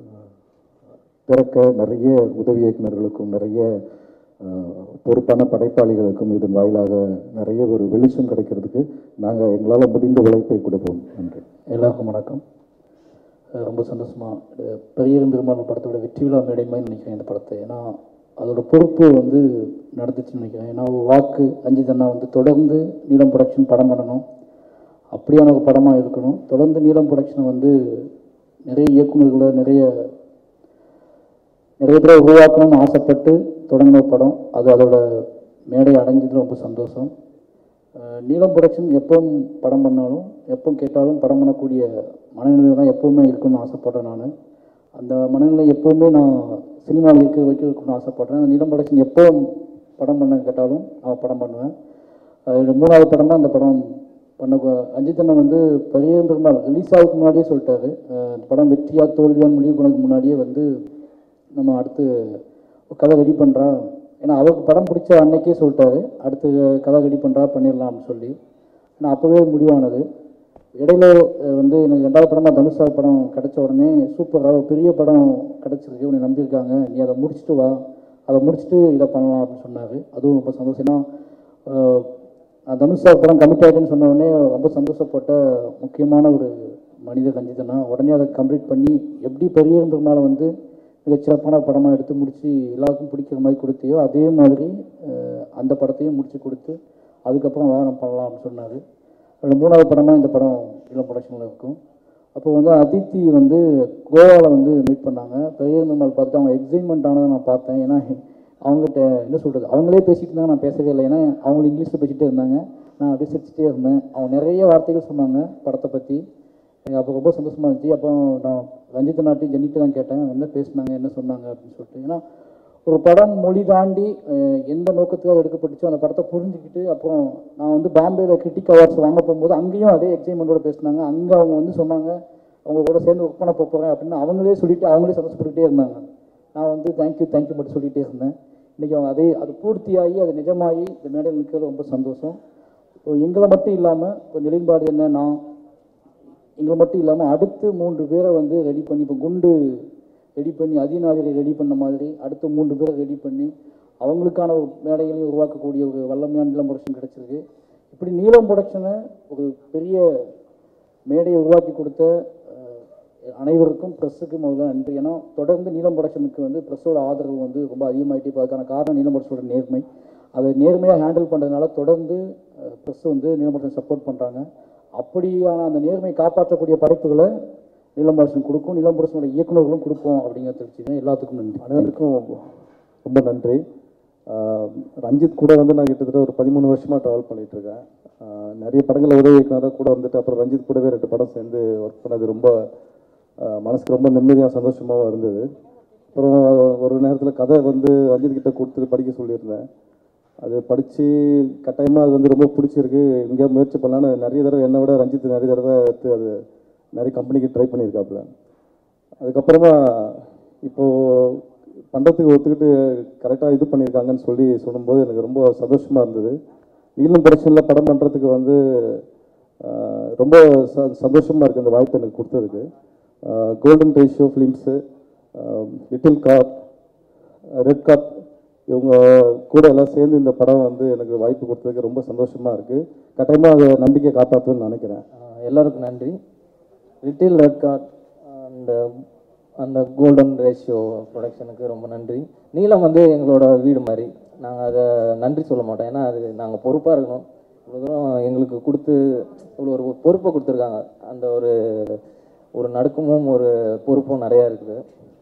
திறக்க நிறைய உதவி இயக்குநர்களுக்கும் நிறைய அஹ், பொறுப்பான படைப்பாளிகளுக்கும் இதன் வாயிலாக நிறைய ஒரு வெளிச்சம் கிடைக்கிறதுக்கு நாங்கள் எங்களால் முடிந்த உழைப்பை கொடுப்போம் நன்றி எல்லாருக்கும் வணக்கம் அஹ் ரொம்ப சந்தோஷமா அஹ் பெரியரும் பெருமாள் படத்தோட வெற்றி விழா மேடை மாதிரி நினைக்கிறேன் இந்த படத்தை ஏன்னா அதோட பொறுப்பு வந்து நடந்துச்சுன்னு நினைக்கிறேன் ஏன்னா ஒரு வாக்கு அஞ்சித் அண்ணா வந்து தொடர்ந்து நீலம் ப்ரொடக்ஷன் படம் பண்ணணும் அப்படியான ஒரு படமாக இருக்கணும் தொடர்ந்து நீலம் ப்ரொடக்ஷனை வந்து நிறைய இயக்குநர்களை நிறைய நிறைய பேரை உருவாக்கணும்னு ஆசைப்பட்டு தொடங்கின படம் அது அதோட மேடை அடைஞ்சது ரொம்ப சந்தோஷம் அஹ் நீலம் ப்ரொடக்ஷன் எப்பவும் படம் பண்ணாலும் எப்போ கேட்டாலும் படம் பண்ணக்கூடிய மனநிலை தான் எப்போவுமே இருக்கணும்னு ஆசைப்பட்றேன் நான் அந்த மனநிலை எப்போவுமே நான் சினிமாவில் இருக்க வரைக்கும் இருக்கணும்னு ஆசைப்பட்றேன் அந்த நீலம் ப்ரொடக்ஷன் எப்போ படம் பண்ண கேட்டாலும் நான் படம் பண்ணுவேன் அது மூணாவது படம் தான் அந்த படம் பண்ண அஜித் அண்ணன் வந்து பெரிய பெருமாள் ரிலீஸ் ஆகுதுக்கு முன்னாடியே சொல்லிட்டாரு அஹ் இந்த படம் வெற்றியா தோல்வியான்னு முடிவு பண்ணதுக்கு முன்னாடியே வந்து நம்ம அடுத்து ஒரு கதை ரெடி பண்ணுறா ஏன்னா அவருக்கு படம் பிடிச்ச அன்னைக்கே சொல்லிட்டாரு அடுத்து கதை ரெடி பண்ணுறா பண்ணிடலாம் அப்படின்னு சொல்லி ஆனால் அப்போவே முடிவானது இடையில அஹ், வந்து எனக்கு ரெண்டாவது படமாக தனுஷா படம் கிடைச்ச உடனே சூப்பராக பெரிய படம் கிடச்சிருக்கு உன்னை நம்பியிருக்காங்க நீ அதை முடிச்சுட்டு வா அதை முடிச்சுட்டு இதை பண்ணலாம் அப்படின்னு சொன்னார் அதுவும் ரொம்ப சந்தோஷம் ஏன்னா அஹ், நான் தனுஷா படம் கமிட் ஆகிட்டேன்னு சொன்ன உடனே ரொம்ப சந்தோஷப்பட்ட முக்கியமான ஒரு மனித கஞ்சிதனா உடனே அதை கம்ப்ளீட் பண்ணி எப்படி பெரிய பெருமாளை வந்து மிகச் சிறப்பான படமாக எடுத்து முடித்து எல்லாருக்கும் பிடிக்கிற மாதிரி கொடுத்தியோ அதே மாதிரி அஹ், அந்த படத்தையும் முடித்து கொடுத்து அதுக்கப்புறம் வாரம் பண்ணலாம் அப்படின்னு சொன்னார் அதோட மூணாவது படமாக இந்த படம் இளம் ப்ரொடக்ஷனில் இருக்கும் அப்போ வந்து அதித்தி வந்து கோவாவில் வந்து மீட் பண்ணாங்க பெரிய பெருமாள் பார்த்துட்டு அவங்க எக்ஸைட்மெண்ட் ஆனதை நான் பார்த்தேன் ஏன்னா அவங்ககிட்ட என்ன சொல்கிறது அவங்களே பேசிட்டு இருந்தாங்க நான் பேசவே இல்லை ஏன்னா அவங்க இங்கிலீஷில் பேசிகிட்டே இருந்தாங்க நான் அப்படியே சிரிச்சிட்டே இருந்தேன் அவங்க நிறைய வார்த்தைகள் சொன்னாங்க படத்தை பற்றி எனக்கு அப்போ ரொம்ப சந்தோஷமா இருந்துச்சு அப்போ நான் ரஞ்சித் நாட்டி ஜென்னிட்டு தான் கேட்டேன் என்ன பேசுனாங்க என்ன சொன்னாங்க அப்படின்னு சொல்லிட்டு ஏன்னா ஒரு படம் மொழி தாண்டி அஹ், எந்த நோக்கத்துக்காக எடுக்கப்பட்டுச்சோ அந்த படத்தை புரிஞ்சுக்கிட்டு அப்புறம் நான் வந்து பாம்பேல கிரிட்டிக் அவார்ட்ஸ் வாங்க போகும்போது அங்கேயும் அதே எக்ஸைட்மெண்ட்டோட பேசினாங்க அங்கே அவங்க வந்து சொன்னாங்க அவங்க கூட சேர்ந்து ஒர்க் பண்ண போகிறேன் அப்படின்னு அவங்களே சொல்லிட்டு அவங்களே சந்தோஷப்பட்டுக்கிட்டே இருந்தாங்க நான் வந்து தேங்க்யூ தேங்க்யூ மட்டும் சொல்லிகிட்டே இருந்தேன் இன்றைக்கி அவங்க அதே அது பூர்த்தியாகி அது நிஜமாகி இந்த மேடையில் நிற்கிறது ரொம்ப சந்தோஷம் இப்போ எங்களை மட்டும் இல்லாமல் இப்போ நிலைப்பாடு என்ன நான் எங்களை மட்டும் இல்லாமல் அடுத்து மூன்று பேரை வந்து ரெடி பண்ணி இப்போ குண்டு ரெடி பண்ணி அதிநாதிரை ரெடி பண்ண மாதிரி அடுத்து மூன்று பேரை ரெடி பண்ணி அவங்களுக்கான ஒரு மேடைகளையும் உருவாக்கக்கூடிய ஒரு வல்லமையான நீளம் ப்ரொடக்ஷன் கிடச்சிருக்கு இப்படி நீளம் ப்ரொடக்ஷனை ஒரு பெரிய மேடையை உருவாக்கி கொடுத்த அஹ், அனைவருக்கும் ப்ரெஸ்ஸுக்கு முதல்ல நன்றி ஏன்னா தொடர்ந்து நீளம் ப்ரொடக்ஷனுக்கு வந்து ப்ரெஸ்ஸோட ஆதரவு வந்து ரொம்ப அதிகமாகிட்டே இப்போ அதுக்கான காரணம் நீளம் ப்ரொடக்ஷனோட நேர்மை அதை நேர்மையாக ஹேண்டில் பண்ணுறதுனால தொடர்ந்து ப்ரெஸ் வந்து நீளம் ப்ரொடக்ஷன் சப்போர்ட் பண்ணுறாங்க அப்படியான அந்த நேர்மையை காப்பாற்றக்கூடிய படைப்புகளை நீளம் ப்ரொடக்ஷன் கொடுக்கும் நீளம் ப்ரொடக்ஷனோட இயக்குநர்களும் கொடுப்போம் அப்படிங்கிறத தெரிஞ்சுக்கிறேன் எல்லாத்துக்கும் நன்றி அனைவருக்கும் ரொம்ப நன்றி ஆஹ் ரஞ்சித் கூட வந்து நான் கிட்டத்தட்ட ஒரு பதிமூணு வருஷமாக ட்ராவல் பண்ணிட்டு இருக்கேன் ஆஹ் நிறைய படங்களை உதவி இயக்குனராக கூட வந்துட்டு அப்புறம் ரஞ்சித் கூடவே ரெண்டு படம் சேர்ந்து ஒர்க் பண்ணது ரொம்ப ஆஹ் மனசுக்கு ரொம்ப நிம்மதியாக சந்தோஷமாகவும் இருந்தது அப்புறம் ஒரு நேரத்தில் கதை வந்து ரஞ்சித் கிட்ட கொடுத்துட்டு படிக்க சொல்லியிருந்தேன் அது படித்து கட்டாயமாக அது வந்து ரொம்ப பிடிச்சிருக்கு இங்கே முயற்சி பண்ணலான்னு நிறைய தடவை என்னை விட ரஞ்சித் நிறைய தடவை எடுத்து அது நிறைய கம்பெனிக்கு ட்ரை பண்ணியிருக்காப்புல அதுக்கப்புறமா இப்போது பண்ணுறதுக்கு ஒத்துக்கிட்டு கரெக்டாக இது பண்ணியிருக்காங்கன்னு சொல்லி சொல்லும்போது எனக்கு ரொம்ப சந்தோஷமாக இருந்தது நீளும் பிரச்சனையில் படம் பண்ணுறதுக்கு வந்து ஆஹ், ரொம்ப ச சந்தோஷமாக இருக்குது அந்த வாய்ப்பு எனக்கு கொடுத்ததுக்கு Golden Ratio Films Little Car Red காப் இவங்க கூட எல்லாம் சேர்ந்து இந்த படம் வந்து எனக்கு வாய்ப்பு கொடுத்ததுக்கு ரொம்ப சந்தோஷமாக இருக்குது கட்டாயமாக அதை நம்பிக்கை காப்பாற்றுன்னு நினைக்கிறேன் ஆஹ் எல்லாருக்கும் நன்றி லிட்டில் ரெட் கார்ட் அந்த அந்த கோல்டன் ரேஷியோ ப்ரொடக்ஷனுக்கு ரொம்ப நன்றி நீலம் வந்து எங்களோட வீடு மாதிரி நாங்கள் அதை நன்றி சொல்ல மாட்டோம் ஏன்னா அது நாங்கள் பொறுப்பாக இருக்கணும் இவ்வளோ தூரம் எங்களுக்கு கொடுத்து இவ்வளோ ஒரு பொறுப்பை கொடுத்துருக்காங்க அந்த ஒரு ஒரு நடுக்கமும் ஒரு பொறுப்பும் நிறையா இருக்குது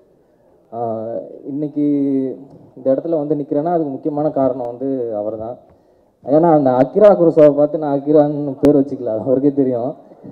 ஆஹ் இன்னைக்கு இந்த இடத்துல வந்து நிற்கிறேன்னா அதுக்கு முக்கியமான காரணம் வந்து அவர் தான் ஏன்னா அந்த அக்கிரா குருசாவை பார்த்து நான் அக்கிரான்னு பேர் வச்சுக்கல அது அவருக்கே தெரியும்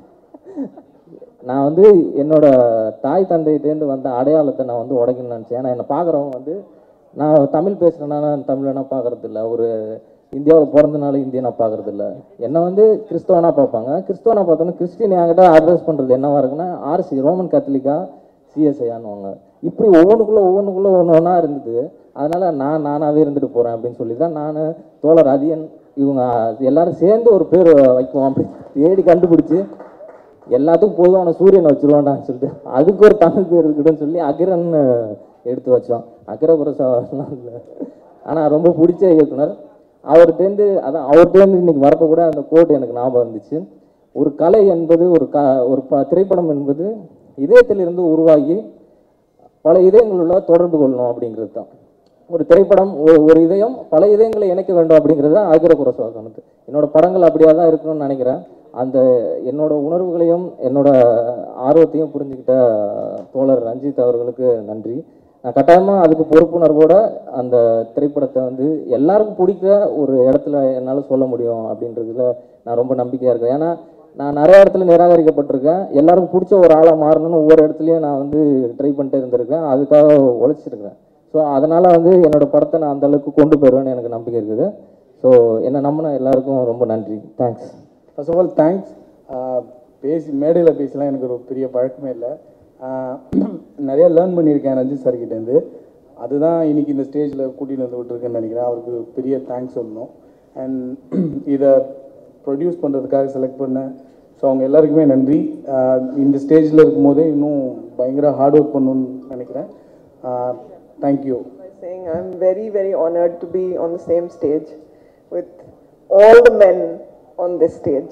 நான் வந்து என்னோட தாய் தந்தையிட்டேருந்து வந்த அடையாளத்தை நான் வந்து உடைக்கணும்னு நினச்சேன் ஏன்னா என்னை பார்க்குறவங்க வந்து நான் தமிழ் பேசுகிறேன்னா நான் தமிழனா பார்க்கறது இல்ல ஒரு இந்தியாவில் பிறந்தனால இந்தியனா பார்க்கறது இல்ல என்னை வந்து கிறிஸ்தவனா பார்ப்பாங்க கிறிஸ்தவனா பார்த்தோன்னா கிறிஸ்டின் என்கிட்ட அட்ரஸ் பண்ணுறது என்னவா இருக்குன்னா ஆர்சி ரோமன் கத்தலிக்கா சிஎஸ்ஐயான்னுவாங்க இப்படி ஒவ்வொன்றுக்குள்ளே ஒவ்வொன்றுக்குள்ளே ஒன்று ஒன்றா இருந்தது அதனால நான் நானாகவே இருந்துட்டு போகிறேன் அப்படின்னு சொல்லி தான் நான் தோழர் அதியன் இவங்க எல்லாரும் சேர்ந்து ஒரு பேர் வைக்குவோம் அப்படி தேடி கண்டுபிடிச்சி எல்லாத்துக்கும் பொதுவான சூரியனை வச்சிருவான்டான்னு சொல்லிட்டு அதுக்கு ஒரு தமிழ் பேர் இருக்கட்டும்னு சொல்லி அகிரன் எடுத்து வச்சோம் அகிரபுரசாவெல்லாம் இல்லை ஆனால் ரொம்ப பிடிச்ச இயக்குனர் அவர்கிட்டேருந்து அதான் அவர்கிட்டேருந்து இன்னைக்கு வரப்போ கூட அந்த கோட் எனக்கு ஞாபகம் இருந்துச்சு ஒரு கலை என்பது ஒரு க ஒரு ப திரைப்படம் என்பது இதயத்திலிருந்து உருவாகி பல இதயங்களுள்ள தொடர்பு கொள்ளணும் அப்படிங்கிறது தான் ஒரு திரைப்படம் ஒரு ஒரு இதயம் பல இதயங்களை இணைக்க வேண்டும் அப்படிங்கிறது தான் ஆகிர குரசாசனத்து என்னோட படங்கள் அப்படியே தான் இருக்கணும்னு நினைக்கிறேன் அந்த என்னோட உணர்வுகளையும் என்னோட ஆர்வத்தையும் புரிஞ்சுக்கிட்ட தோழர் ரஞ்சித் அவர்களுக்கு நன்றி நான் கட்டாயமாக அதுக்கு பொறுப்புணர்வோட அந்த திரைப்படத்தை வந்து எல்லாருக்கும் பிடிக்க ஒரு இடத்துல என்னால் சொல்ல முடியும் அப்படின்றதுல நான் ரொம்ப நம்பிக்கையாக இருக்கேன் ஏன்னா நான் நிறைய இடத்துல நிராகரிக்கப்பட்டிருக்கேன் எல்லாருக்கும் பிடிச்ச ஒரு ஆளாக மாறணும்னு ஒவ்வொரு இடத்துலையும் நான் வந்து ட்ரை பண்ணிட்டே இருந்திருக்கேன் அதுக்காக உழைச்சிருக்கேன் ஸோ அதனால் வந்து என்னோட படத்தை நான் அந்த அளவுக்கு கொண்டு போயிடுவேன்னு எனக்கு நம்பிக்கை இருக்குது ஸோ என்னை நம்பின எல்லாருக்கும் ரொம்ப நன்றி thanks first of all thanks பேசி மேடையில் பேசலாம் எனக்கு ஒரு பெரிய பழக்கமே இல்லை ஆஹ் நிறைய லேர்ன் பண்ணியிருக்கேன் ரஞ்சித் சார் கிட்டேருந்து அதுதான் இன்னைக்கு இந்த ஸ்டேஜில் கூட்டிகிட்டு வந்து விட்டுருக்கேன்னு நினைக்கிறேன் அவருக்கு பெரிய தேங்க்ஸ் சொல்லணும் அண்ட் இதை ப்ரொடியூஸ் பண்ணுறதுக்காக செலக்ட் பண்ண ஸோ அவங்க எல்லாருக்குமே நன்றி ஆஹ் இந்த ஸ்டேஜில் இருக்கும்போதே இன்னும் பயங்கர ஹார்ட் ஒர்க் பண்ணணும்னு நினைக்கிறேன் thank you by saying I'm very, very honored to be on the same stage with all the men on this stage.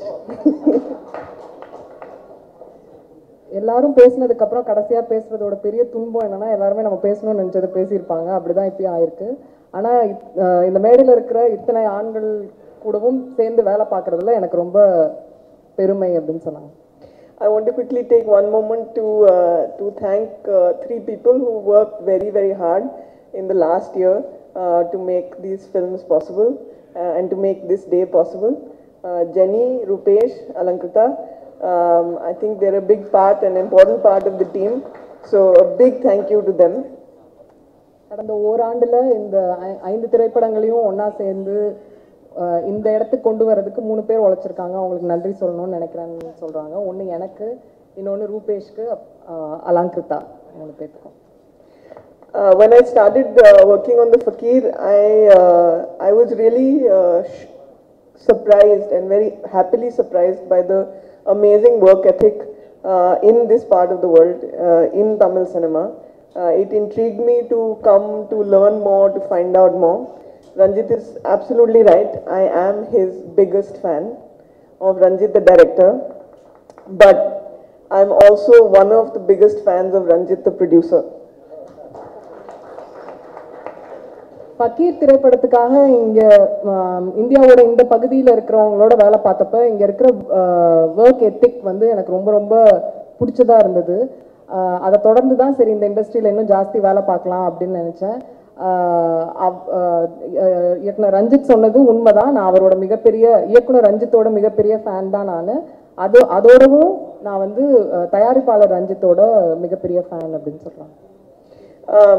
எல்லாரும் பேசினதுக்கு அப்புறம் கடைசியா பேசுறதோட பெரிய துன்பம் என்னன்னா எல்லாருமே நம்ம பேசணும்னு நினைச்சதை பேசியிருப்பாங்க அப்படிதான் இப்பயும் ஆயிருக்கு ஆனா இத்- அஹ் இந்த மேடையில இருக்கிற இத்தனை ஆண்கள் கூடவும் சேர்ந்து வேலை பார்க்கறதுல எனக்கு ரொம்ப பெருமை அப்படின்னு சொன்னாங்க I want to quickly take one moment to uh, to thank uh, three people who worked very, very hard in the last year uh, to make these films possible uh, and to make this day possible. Uh, Jenny, Rupesh, Alankrita. Um, I think they're a big part, an important part of the team. So a big thank you to them. கடந்த ஓராண்டுல இந்த ஐ- ஐந்து திரைப்படங்களையும் ஒண்ணா சேர்ந்து அஹ், இந்த இடத்துக்கு கொண்டு வரதுக்கு மூணு பேர் உழைச்சிருக்காங்க அவங்களுக்கு நன்றி சொல்லணும்னு நினைக்கிறேன்னு சொல்றாங்க ஒன்று எனக்கு இன்னொன்று ரூபேஷ்க்கு அஹ், அலங்கிருதா மூணு பேர்த்துக்கும் Uh, when I started uh, working on the Fakir, I uh, I was really uh, sh- surprised and very happily surprised by the amazing work ethic uh, in this part of the world, uh, in Tamil cinema. Uh, it intrigued me to come to learn more, to find out more. Ranjit is absolutely right. I am his biggest fan of Ranjit, the director. But I'm also one of the biggest fans of Ranjit, the producer. Fakir திரைப்படத்துக்காக இங்க ஆம், இந்தியாவோட இந்த பகுதியில் இருக்கிறவங்களோட வேலை பார்த்தப்ப இங்க இருக்கிற ஒர்க் எத்திக் வந்து எனக்கு ரொம்ப ரொம்ப பிடிச்சதா இருந்தது ஆஹ் அதை தொடர்ந்து தான் சரி இந்த இண்டஸ்ட்ரியில் இன்னும் ஜாஸ்தி வேலை பார்க்கலாம் அப்படின்னு நினைச்சேன் ஆஹ் அவ்- ஆஹ் அஹ் இயக்குனர் ரஞ்சித் சொன்னது உண்மைதான் நான் அவரோட மிகப்பெரிய இயக்குனர் ரஞ்சித்தோட மிகப்பெரிய ஃபேன் தான் நான் அது அதோடவும் நான் வந்து அஹ், தயாரிப்பாளர் ரஞ்சித்தோட மிகப்பெரிய ஃபேன் அப்படின்னு சொல்றேன் Um,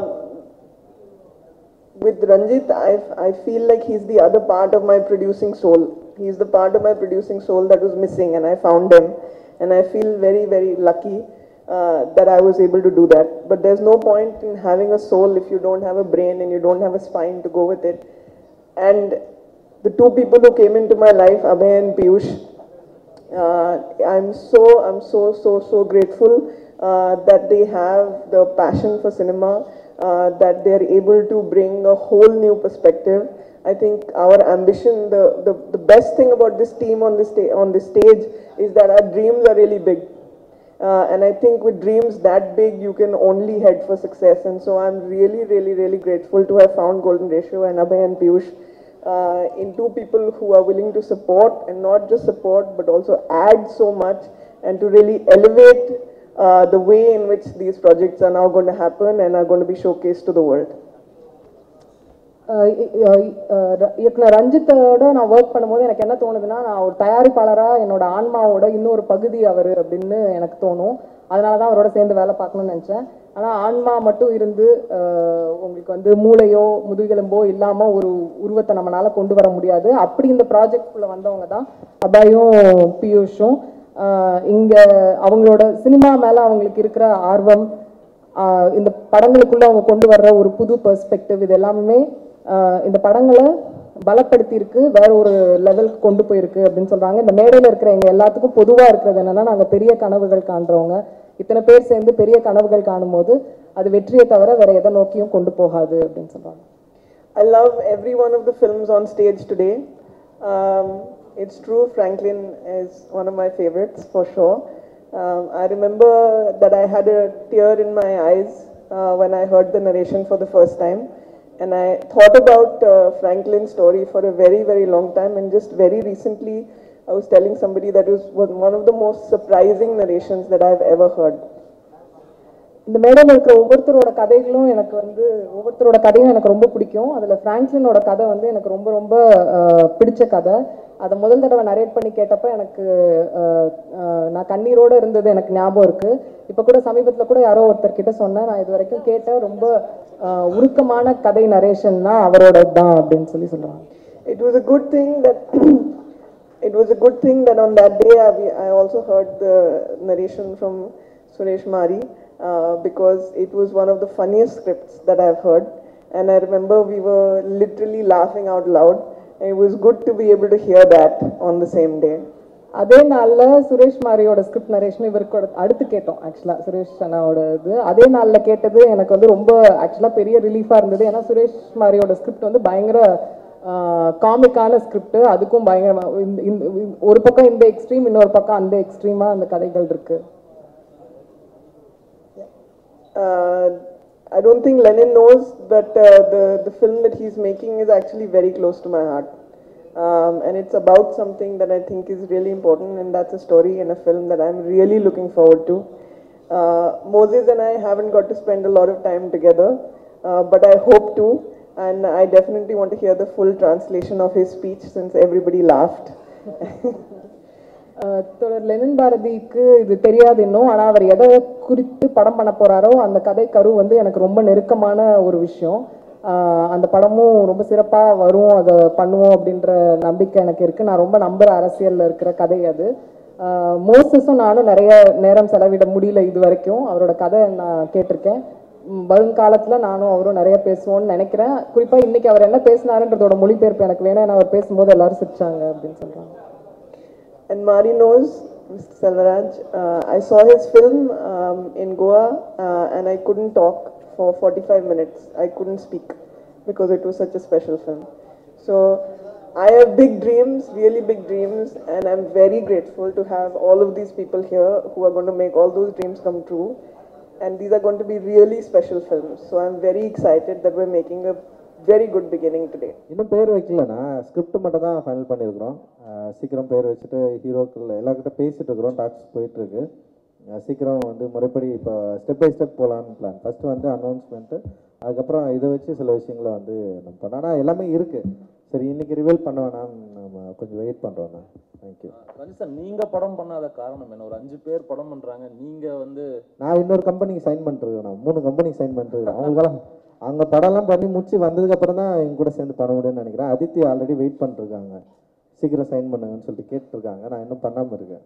with Ranjit, I, I feel like he's the other part of my producing soul. He's the part of my producing soul that was missing, and I found him. And I feel very, very lucky uh, that I was able to do that. But there's no point in having a soul if you don't have a brain and you don't have a spine to go with it. And the two people who came into my life, Abhay and Piyush, uh, I'm so I'm so so so grateful uh, that they have the passion for cinema, uh, that they're able to bring a whole new perspective. I think our ambition, the, the, the best thing about this team on this sta- on this stage is that our dreams are really big. Uh, and I think with dreams that big, you can only head for success. And so I'm really, really, really grateful to have found Golden Ratio and Abhay and Piyush uh, in two people who are willing to support and not just support, but also add so much and to really elevate uh, the way in which these projects are now going to happen and are going to be showcased to the world. அஹ் இ- அஹ் அஹ் ர- இயக்குனர் ரஞ்சித்தோட நான் ஒர்க் பண்ணும்போது எனக்கு என்ன தோணுதுன்னா நான் ஒரு தயாரிப்பாளராக என்னோட ஆன்மாவோட இன்னொரு பகுதி அவர் அப்படின்னு எனக்கு தோணும் அதனால தான் அவரோட சேர்ந்து வேலை பார்க்கணும்னு நினச்சேன் ஆனால் ஆன்மா மட்டும் இருந்து அஹ் உங்களுக்கு வந்து மூளையோ முதுகெலும்போ இல்லாமல் ஒரு உருவத்தை நம்மளால கொண்டு வர முடியாது அப்படி இந்த ப்ராஜெக்ட்குள்ளே வந்தவங்க தான் அபாயும் பியூஷும் அஹ் இங்க அவங்களோட சினிமா மேல அவங்களுக்கு இருக்கிற ஆர்வம் ஆஹ் இந்த படங்களுக்குள்ள அவங்க கொண்டு வர்ற ஒரு புது பெர்ஸ்பெக்டிவ் இது எல்லாமே ஆஹ் இந்த படங்களை பலப்படுத்தி இருக்கு வேற ஒரு லெவலுக்கு கொண்டு போயிருக்கு அப்படின்னு சொல்றாங்க இந்த மேடையில இருக்கிற எங்க எல்லாத்துக்கும் பொதுவா இருக்கிறது என்னன்னா நாங்க பெரிய கனவுகள் காண்றவங்க இத்தனை பேர் சேர்ந்து பெரிய கனவுகள் காணும்போது அது வெற்றியை தவிர வேற எதை நோக்கியும் கொண்டு போகாது அப்படின்னு சொல்றாங்க I love every one of the films on stage today. Um, it's true, Franklin is one of my favorites for sure. Um, I remember that I had a tear in my eyes uh, when I heard the narration for the first time. And I thought about uh, Franklin's story for a very, very long time. And just very recently, I was telling somebody that it was was one of the most surprising narrations that I've ever heard. இந்த மேடையில் இருக்கிற ஒவ்வொருத்தரோட கதைகளும் எனக்கு வந்து ஒவ்வொருத்தரோட கதையும் எனக்கு ரொம்ப பிடிக்கும் அதில் ஃப்ராங்க்லினோட கதை வந்து எனக்கு ரொம்ப ரொம்ப அஹ், பிடிச்ச கதை அதை முதல் தடவை நரேட் பண்ணி கேட்டப்ப எனக்கு அஹ், அஹ், நான் கண்ணீரோட இருந்தது எனக்கு ஞாபகம் இருக்கு இப்போ கூட சமீபத்தில் கூட யாரோ ஒருத்தர் கிட்ட சொன்னேன் நான் இது வரைக்கும் கேட்ட ரொம்ப அஹ், உருக்கமான கதை நரேஷன்னா அவரோட தான் அப்படின்னு சொல்லி சொல்றாங்க It was a good thing that it was a good thing that on that day I, I also heard the narration from Suresh Mari uh, because it was one of the funniest scripts that I've heard. And I remember we were literally laughing out loud. And it was good to be able to hear that on the same day. அதே நாள்ல சுரேஷ் மாரியோட ஸ்கிரிப்ட் நரேஷன் இவருக்கு அடுத்து கேட்டோம் ஆக்சுவலா சுரேஷ் அண்ணாவோட இது அதே நாள்ல கேட்டது எனக்கு வந்து ரொம்ப ஆக்சுவலா பெரிய ரிலீஃபா இருந்தது ஏன்னா சுரேஷ் மாரியோட ஸ்கிரிப்ட் வந்து பயங்கர காமிக்கான ஸ்கிரிப்ட் அதுக்கும் பயங்கரமா இந்த- இந்த- இந்த- ஒரு பக்கம் இந்த எக்ஸ்ட்ரீம் இன்னொரு பக்கம் அந்த எக்ஸ்ட்ரீமா அந்த கதைகள் இருக்கு Uh, I don't think Lenin knows, but uh, the, the film that he's making is actually very close to my heart. Um, and it's about something that I think is really important, and that's a story in a film that I'm really looking forward to. Uh, Moses and I haven't got to spend a lot of time together, uh, but I hope to, and I definitely want to hear the full translation of his speech since everybody laughed. அஹ் தொடர் லெனின் பாரதிக்கு இது தெரியாது இன்னும் ஆனால் அவர் எதை குறித்து படம் பண்ண போறாரோ அந்த கதை கரு வந்து எனக்கு ரொம்ப நெருக்கமான ஒரு விஷயம் அஹ் அந்த படமும் ரொம்ப சிறப்பாக வரும் அதை பண்ணுவோம் அப்படின்ற நம்பிக்கை எனக்கு இருக்கு நான் ரொம்ப நம்புற அரசியலில் இருக்கிற கதை அது அஹ் மோசஸும் நானும் நிறைய நேரம் செலவிட முடியல இது வரைக்கும் அவரோட கதை நான் கேட்டிருக்கேன் ம், வருங்காலத்துல நானும் அவரும் நிறைய பேசுவோம்னு நினைக்கிறேன் குறிப்பா இன்னைக்கு அவர் என்ன பேசினாருன்றதோட மொழிபெயர்ப்பு எனக்கு வேணும் ஏன்னா அவர் பேசும்போது எல்லாரும் சிரிச்சாங்க அப்படின்னு சொல்றாங்க And Mari knows, Mr. Selvaraj, uh, I saw his film um, in Goa uh, and I couldn't talk for 45 minutes. I couldn't speak because it was such a special film. So I have big dreams, really big dreams, and I'm very grateful to have all of these people here who are going to make all those dreams come true. And these are going to be really special films. So I'm very excited that we're making a very good beginning today. இன்னும் பேர் வைக்கலண்ணா ஸ்கிரிப்ட் மட்டும் தான் ஃபைனல் பண்ணியிருக்கிறோம் அஹ் சீக்கிரம் பேர் வச்சுட்டு ஹீரோக்கள் எல்லாருக்கிட்ட பேசிட்டு இருக்கிறோம் டாக்ஸ் போயிட்டுருக்கு சீக்கிரம் வந்து முறைப்படி இப்போ ஸ்டெப் பை ஸ்டெப் போகலான்னு பிளான் ஃபஸ்ட்டு வந்து அனௌன்ஸ்மெண்ட்டு அதுக்கப்புறம் இதை வச்சு சில விஷயங்களை வந்து நம்ம பண்ணோம் ஆனால் எல்லாமே இருக்குது சரி இன்னைக்கு ரிவீல் பண்ண வேணாம்னு நம்ம கொஞ்சம் வெயிட் பண்ணுறோண்ணா தேங்க்யூ ரஞ்சித் நீங்க படம் பண்ணாத காரணம் என்ன ஒரு அஞ்சு பேர் படம் பண்றாங்க நீங்க வந்து நான் இன்னொரு கம்பெனிக்கு சைன் பண்ணிருக்கேன் நான் மூணு கம்பெனிக்கு சைன் பண்ணிருக்கேன் அவங்களுக்கெல்லாம் அவங்க படம்லாம் பண்ணி முடிச்சு வந்ததுக்கு அப்புறம் தான் எங்க கூட சேர்ந்து பண்ண முடியும்னு நினைக்கிறேன் அதித்தி ஆல்ரெடி வெயிட் பண்ணிருக்காங்க சீக்கிரம் சைன் பண்ணுங்கன்னு சொல்லிட்டு கேட்டிருக்காங்க நான் இன்னும் பண்ணாம இருக்கேன்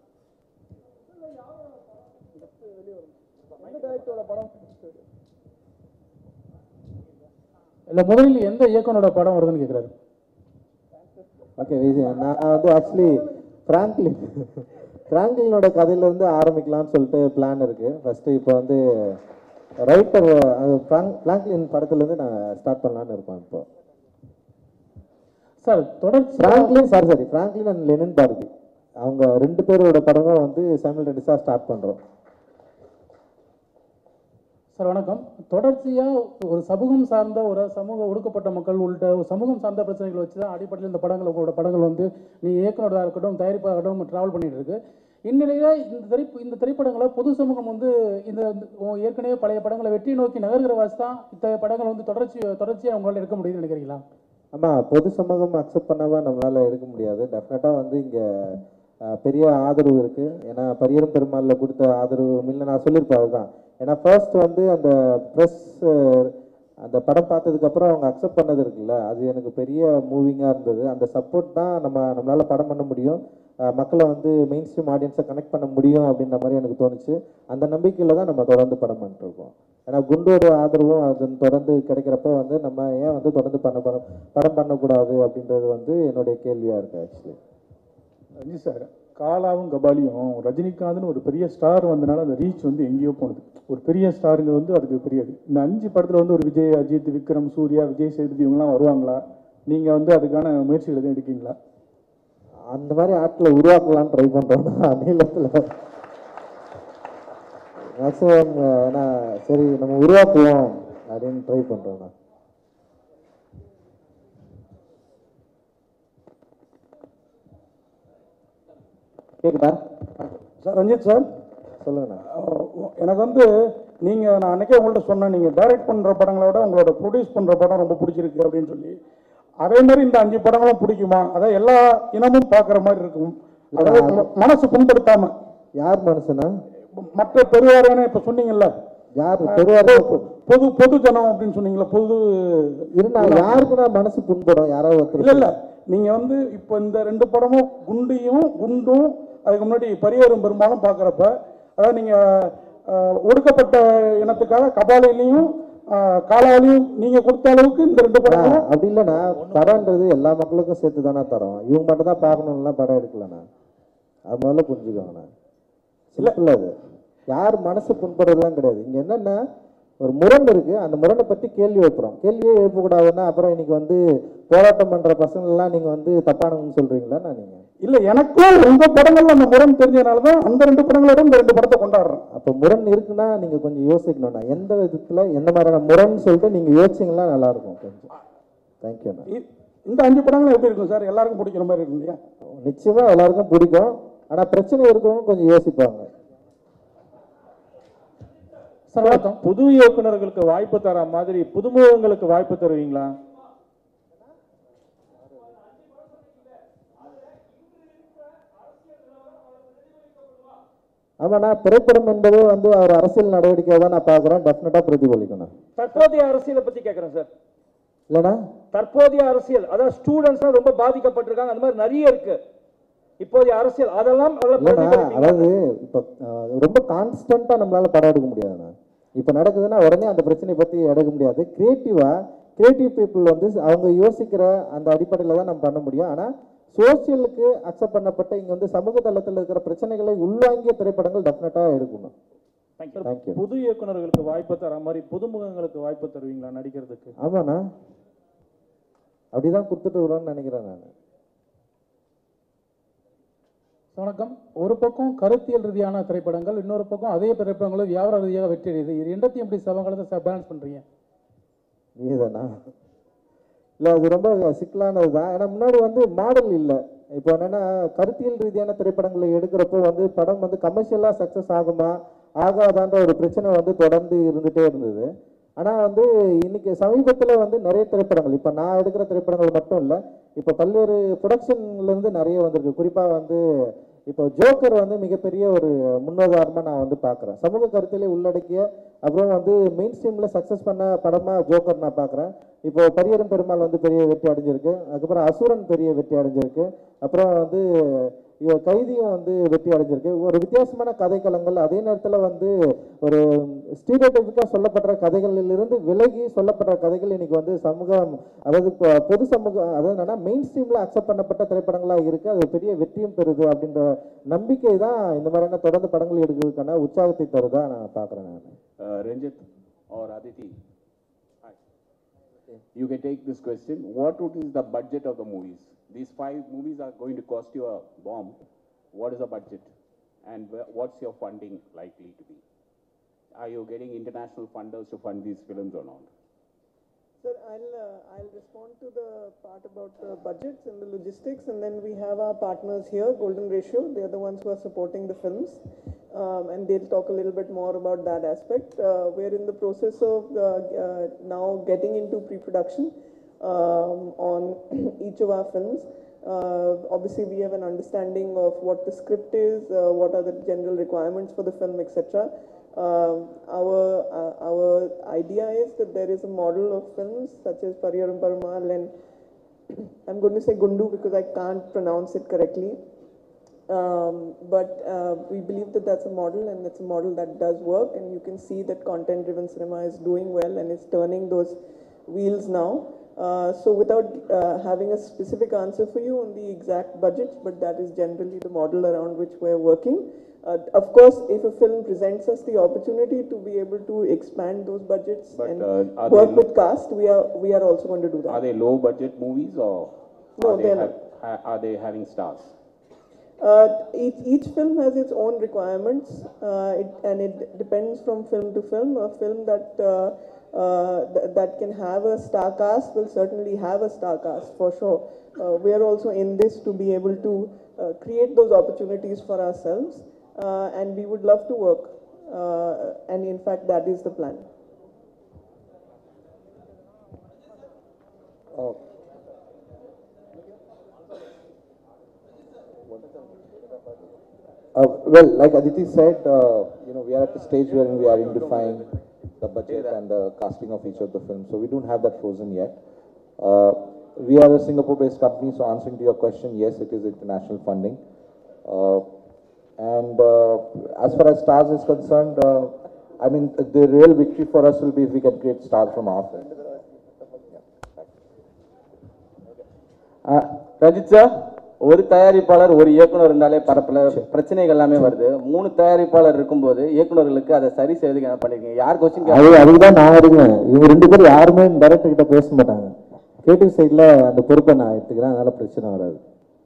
இல்லை முதலில் எந்த இயக்குனரோட படம் வருதுன்னு கேட்குறாரு ஓகே விஜய் நான் வந்து ஆக்சுவலி ஃப்ராங்க்லின் ஃப்ராங்க்லினோட கதையிலேருந்து ஆரம்பிக்கலாம்னு சொல்லிட்டு பிளான் இருக்கு ஃபர்ஸ்ட் இப்போ வந்து ரைட்டர் அது ஃப்ராங்க் ஃப்ராங்க்லின் படத்துலேருந்து நான் ஸ்டார்ட் பண்ணலான்னு இருக்கோம் இப்போ சார் தொடர்ச்சி Franklin sorry sorry Franklin and Lenin Bharathi அவங்க ரெண்டு பேரோட படமும் வந்து சைமல்டேனியஸாக ஸ்டார்ட் பண்ணுறோம் சார் வணக்கம் தொடர்ச்சியாக ஒரு சமூகம் சார்ந்த ஒரு சமூக ஒடுக்கப்பட்ட மக்கள் உள்ளிட்ட ஒரு சமூகம் சார்ந்த பிரச்சனைகள் வச்சு தான் அடிப்படையில் இந்த படங்கள் உங்களோட படங்கள் வந்து நீ இயக்குனராக இருக்கட்டும் தயாரிப்பாக இருக்கட்டும் ட்ராவல் பண்ணிட்டு இருக்கு இந்நிலையில் இந்த திரை இந்த திரைப்படங்களை பொது சமூகம் வந்து இந்த உ- ஏற்கனவே பழைய படங்களை வெற்றி நோக்கி நகர்கிற வாசி தான் இத்தகைய படங்கள் வந்து தொடர்ச்சி தொடர்ச்சியாக உங்களால் எடுக்க முடியுதுன்னு நினைக்கிறீங்களா ஆமாம் பொது சமூகம் அக்செப்ட் பண்ணாமல் நம்மளால் எடுக்க முடியாது டெஃபினட்டாக வந்து இங்கே பெரிய ஆதரவு இருக்குது ஏன்னா பரியரும் பெருமாளில் கொடுத்த ஆதரவு இல்லை நான் சொல்லியிருப்பேன் அதுதான் ஏன்னா ஃபர்ஸ்ட் வந்து அந்த ப்ரெஸ் அந்த படம் பார்த்ததுக்கப்புறம் அவங்க அக்செப்ட் பண்ணது இருக்குல்ல அது எனக்கு பெரிய மூவிங்காக இருந்தது அந்த சப்போர்ட் தான் நம்ம நம்மளால் படம் பண்ண முடியும் அஹ் மக்களை வந்து மெயின் ஸ்ட்ரீம் ஆடியன்ஸை கனெக்ட் பண்ண முடியும் அப்படின்ற மாதிரி எனக்கு தோணுச்சு அந்த நம்பிக்கையில் தான் நம்ம தொடர்ந்து படம் பண்ணிட்டு இருக்கோம் ஏன்னா குண்டோட ஆதரவும் அது தொடர்ந்து கிடைக்கிறப்ப வந்து நம்ம ஏன் வந்து தொடர்ந்து பண்ண படம் படம் பண்ணக்கூடாது அப்படின்றது வந்து என்னுடைய கேள்வியாக இருக்குது ஆக்சுவலி ரஞ்சி சார் காலாவும் கபாலியும் ரஜினிகாந்த்னு ஒரு பெரிய ஸ்டார் வந்தனால அந்த ரீச் வந்து எங்கேயோ போனது ஒரு பெரிய ஸ்டாருங்க வந்து அதுக்கு பெரியது இந்த அஞ்சு படத்தில் வந்து ஒரு விஜய் அஜித் விக்ரம் சூர்யா விஜய் சேதுபதி இவங்கெல்லாம் வருவாங்களா நீங்கள் வந்து அதுக்கான முயற்சிகள் எதுவும் எடுக்கீங்களா அந்த மாதிரி ஆட்களை உருவாக்கலாம்னு ட்ரை பண்ணுறோம்னா நீளத்தில் மேக்ஸிமம் ஏன்னா சரி நம்ம உருவாக்குவோம் அப்படின்னு ட்ரை பண்ணுறோண்ணா கேக்குதா சார் ரஞ்சித் சார் சொல்லுங்கண்ணா எனக்கு வந்து நீங்கள் நான் அன்னைக்கே உங்கள்ட்ட சொன்னேன் நீங்கள் டைரக்ட் பண்ணுற படங்களை விட உங்களோட ப்ரொடியூஸ் பண்ணுற படம் ரொம்ப பிடிச்சிருக்கு அப்படின்னு சொல்லி அதே மாதிரி இந்த அஞ்சு படங்களும் பிடிக்குமா அதாவது எல்லா இனமும் பார்க்குற மாதிரி இருக்கும் அதாவது ம- மனசு புண்படுத்தாம யார் மனுஷனா மற்ற பெருவாரியான இப்போ சொன்னீங்கல்ல யார் பெருவாரி பொது பொது ஜனம் அப்படின்னு சொன்னீங்களா பொது இருந்தா யாருக்குன்னா மனசு புண்படும் யாராவது இல்ல ஒருத்தர் இல்ல நீங்க வந்து இப்போ இந்த ரெண்டு படமும் குண்டியும் குண்டும் அதுக்கு முன்னாடி பரியேறும் பெரும்பாலும் பார்க்குறப்ப அதாவது நீங்க அஹ், ஒடுக்கப்பட்ட இனத்துக்காக கபாலிலையும் அஹ், காலாலையும் நீங்க கொடுத்த அளவுக்கு இந்த ரெண்டு படமும் அப்படி இல்லைண்ணா படம்ன்றது எல்லா மக்களுக்கும் சேர்த்து தானே தரோம் இவங்க மட்டும் தான் பார்க்கணும்லாம் படம் எடுக்கலண்ணா அது முதல்ல புரிஞ்சுக்கோங்கண்ணா சிம்பிள் அது யார் மனசு புண்படுறதுலாம் கிடையாது இங்கே என்னென்னா ஒரு முரண் இருக்கு அந்த முரணை பற்றி கேள்வி எழுப்புறோம் கேள்வியே எழுப்பக்கூடாதுன்னா அப்புறம் இன்னைக்கு வந்து போராட்டம் பண்ற பசங்கள்லாம் நீங்க வந்து தப்பானவங்கன்னு சொல்றீங்களா நீங்க இல்ல எனக்கும் உங்க படங்கள்ல அந்த முரண் தெரிஞ்சதுனால தான் அந்த ரெண்டு படங்களோட இந்த ரெண்டு படத்தை கொண்டாடுறேன் அப்போ முரண் இருக்குன்னா நீங்க கொஞ்சம் யோசிக்கணும்ண்ணா எந்த விதத்துல எந்த மாதிரியான முரண் சொல்லிட்டு நீங்க யோசிச்சீங்கன்னா நல்லா இருக்கும் கொஞ்சம் தேங்க்யூண்ணா இ- இந்த அஞ்சு படங்களும் எப்படி இருக்கும் சார் எல்லாருக்கும் பிடிக்கிற மாதிரி இருக்கும் இல்லையா நிச்சயமா எல்லாருக்கும் பிடிக்கும் ஆனா பிரச்சனை இருக்கவங்க கொஞ்சம் யோசிப்பாங்க சார் வணக்கம் புது இயக்குனர்களுக்கு வாய்ப்பு தர மாதிரி புதுமுகங்களுக்கு வாய்ப்பு தருவீங்களா ஆமாண்ணா திரைப்படம் என்பது வந்து ஒரு அரசியல் நடவடிக்கையை தான் நான் பார்க்குறேன் டெஃபினட்டாக பிரதிபலிக்கணும் தற்போதைய அரசியலை பத்தி கேட்கறேன் சார் இல்லைண்ணா தற்போதைய அரசியல் அதாவது ஸ்டூடெண்ட்ஸ் ரொம்ப பாதிக்கப்பட்டிருக்காங்க அந்த மாதிரி நிறைய இருக்கு இப்போதைய அரசியல் அதெல்லாம் அதுல இல்லைண்ணா பிரதிபலிப்பீங்க. அதாவது இப்போ அஹ், ரொம்ப கான்ஸ்டண்ட்டாக நம்மளால படம் எடுக்க முடியாதுண்ணா இப்போ நடக்குதுன்னா உடனே அந்த பிரச்சனையை பற்றி எடுக்க முடியாது கிரியேட்டிவாக கிரியேட்டிவ் பீப்புள் வந்து அவங்க யோசிக்கிற அந்த அடிப்படையில் தான் நம்ம பண்ண முடியும் ஆனால் சோசியலுக்கு அக்செப்ட் பண்ணப்பட்ட இங்கே வந்து சமூக தளத்தில் இருக்கிற பிரச்சனைகளை உள்வாங்கிய திரைப்படங்கள் டெஃபினட்டாக எடுக்கணும் தேங்க்யூ புது இயக்குனர்களுக்கு வாய்ப்பு தர மாதிரி புதுமுகங்களுக்கு வாய்ப்பு தருவீங்களா நடிக்கிறதுக்கு ஆமாண்ணா அப்படிதான் கொடுத்துட்டு வரோம்னு நினைக்கிறேன் நான் வணக்கம் ஒரு பக்கம் கருத்தியல் ரீதியான திரைப்படங்கள் இன்னொரு பக்கம் அதே திரைப்படங்களும் வியாபார ரீதியாக வெற்றி அடையுது இது ரெண்டத்தையும் எப்படி சமகாலத்தை பேலன்ஸ் பண்றீங்க இதுதானா இல்லை அது ரொம்ப சிக்கலானது தான் ஏன்னா முன்னாடி வந்து மாடல் இல்லை இப்போ என்னன்னா கருத்தியல் ரீதியான திரைப்படங்களை எடுக்கிறப்போ வந்து படம் வந்து கமர்ஷியலாக சக்ஸஸ் ஆகுமா ஆகாதான்ற ஒரு பிரச்சனை வந்து தொடர்ந்து இருந்துகிட்டே இருந்தது ஆனால் வந்து இன்னைக்கு சமீபத்தில் வந்து நிறைய திரைப்படங்கள் இப்போ நான் எடுக்கிற திரைப்படங்கள் மட்டும் இல்லை இப்போ பல்வேறு ப்ரொடக்ஷன்லேருந்து நிறைய வந்திருக்கு குறிப்பாக வந்து இப்போ ஜோக்கர் வந்து மிகப்பெரிய ஒரு முன்னுதாரணமாக நான் வந்து பார்க்குறேன் சமூக கருத்திலே உள்ளடக்கிய அப்புறம் வந்து மெயின் ஸ்ட்ரீமில் சக்ஸஸ் பண்ண படமாக ஜோக்கர் நான் பார்க்குறேன் இப்போ பரியரும் பெருமாள் வந்து பெரிய வெற்றி அடைஞ்சிருக்கு அதுக்கப்புறம் அசுரன் பெரிய வெற்றி அடைஞ்சிருக்கு அப்புறம் வந்து இவ கைதியும் வந்து வெற்றி அடைஞ்சிருக்கு ஒரு வித்தியாசமான கதைக்களங்கள் அதே நேரத்தில் வந்து ஒரு ஸ்டீரியோடைப்பிக்காக சொல்லப்படுற கதைகளிலிருந்து விலகி சொல்லப்படுற கதைகள் இன்னைக்கு வந்து சமூகம் அதாவது பொ- பொது சமூகம் அதாவது என்னன்னா மெயின் ஸ்ட்ரீமில் அக்செப்ட் பண்ணப்பட்ட திரைப்படங்களாக இருக்கு அது பெரிய வெற்றியும் பெறுது அப்படின்ற நம்பிக்கை தான் இந்த மாதிரியான தொடர்ந்து படங்கள் எடுக்கிறதுக்கான உற்சாகத்தை தருதா நான் பார்க்குறேன் நான் Uh, Ranjit or Aditi, hi. you can take this question. What would is the budget of the movies? These five movies are going to cost you a bomb. What is the budget? And wh- what's your funding likely to be? are you getting international funders to fund these films or not? Sir, I'll, uh, I'll respond to the part about the budgets and the logistics, and then we have our partners here, Golden Ratio. They're the ones who are supporting the films, um, and they'll talk a little bit more about that aspect. Uh, we're in the process of uh, uh, now getting into pre-production um, on each of our films. Uh, obviously, we have an understanding of what the script is, uh, what are the general requirements for the film, etc. Um, our uh, our idea is that there is a model of films such as Pariyaram Parumal and I'm going to say Gundu because I can't pronounce it correctly. Um, but uh, we believe that that's a model and it's a model that does work and you can see that content driven cinema is doing well and it's turning those wheels now. Uh, so without uh, having a specific answer for you on the exact budget, but that is generally the model around which we're working. Uh, of course, if a film presents us the opportunity to be able to expand those budgets But, and uh, are work they- with cast, we are we are also going to do that. Are they low budget movies or No, are, they they're ha- ha- are they having stars? Uh, each, each film has its own requirements, uh, it, and it depends from film to film. A film that uh, uh, th- that can have a star cast will certainly have a star cast for sure. Uh, we are also in this to be able to uh, create those opportunities for ourselves, uh, and we would love to work. Uh, and in fact, that is the plan. Uh, well, like Aditi said, uh, you know, we are at the stage where we are identifying the budget and the casting of each of the films. So we don't have that frozen yet. Uh, we are a Singapore-based company, so answering to your question, yes, it is international funding. Uh, and uh, as far as stars is concerned, uh, I mean, the real victory for us will be if we can create stars from our film. Rajith sir ஒரு தயாரிப்பாளர் ஒரு இயக்குனர் இருந்தாலே பரப்பில் பிரச்சனைகள் எல்லாமே வருது மூணு தயாரிப்பாளர் இருக்கும்போது இயக்குனர்களுக்கு அதை சரி செய்யறதுக்கு என்ன பண்ணிருக்கீங்க யார் கொஸ்டின் அது அதுக்கு தான் நான் இருக்கேன் இவங்க ரெண்டு பேரும் யாருமே டைரக்டர் கிட்ட பேச மாட்டாங்க கிரியேட்டிவ் சைடில் அந்த பொறுப்பை நான் எடுத்துக்கிறேன் அதனால பிரச்சனை வராது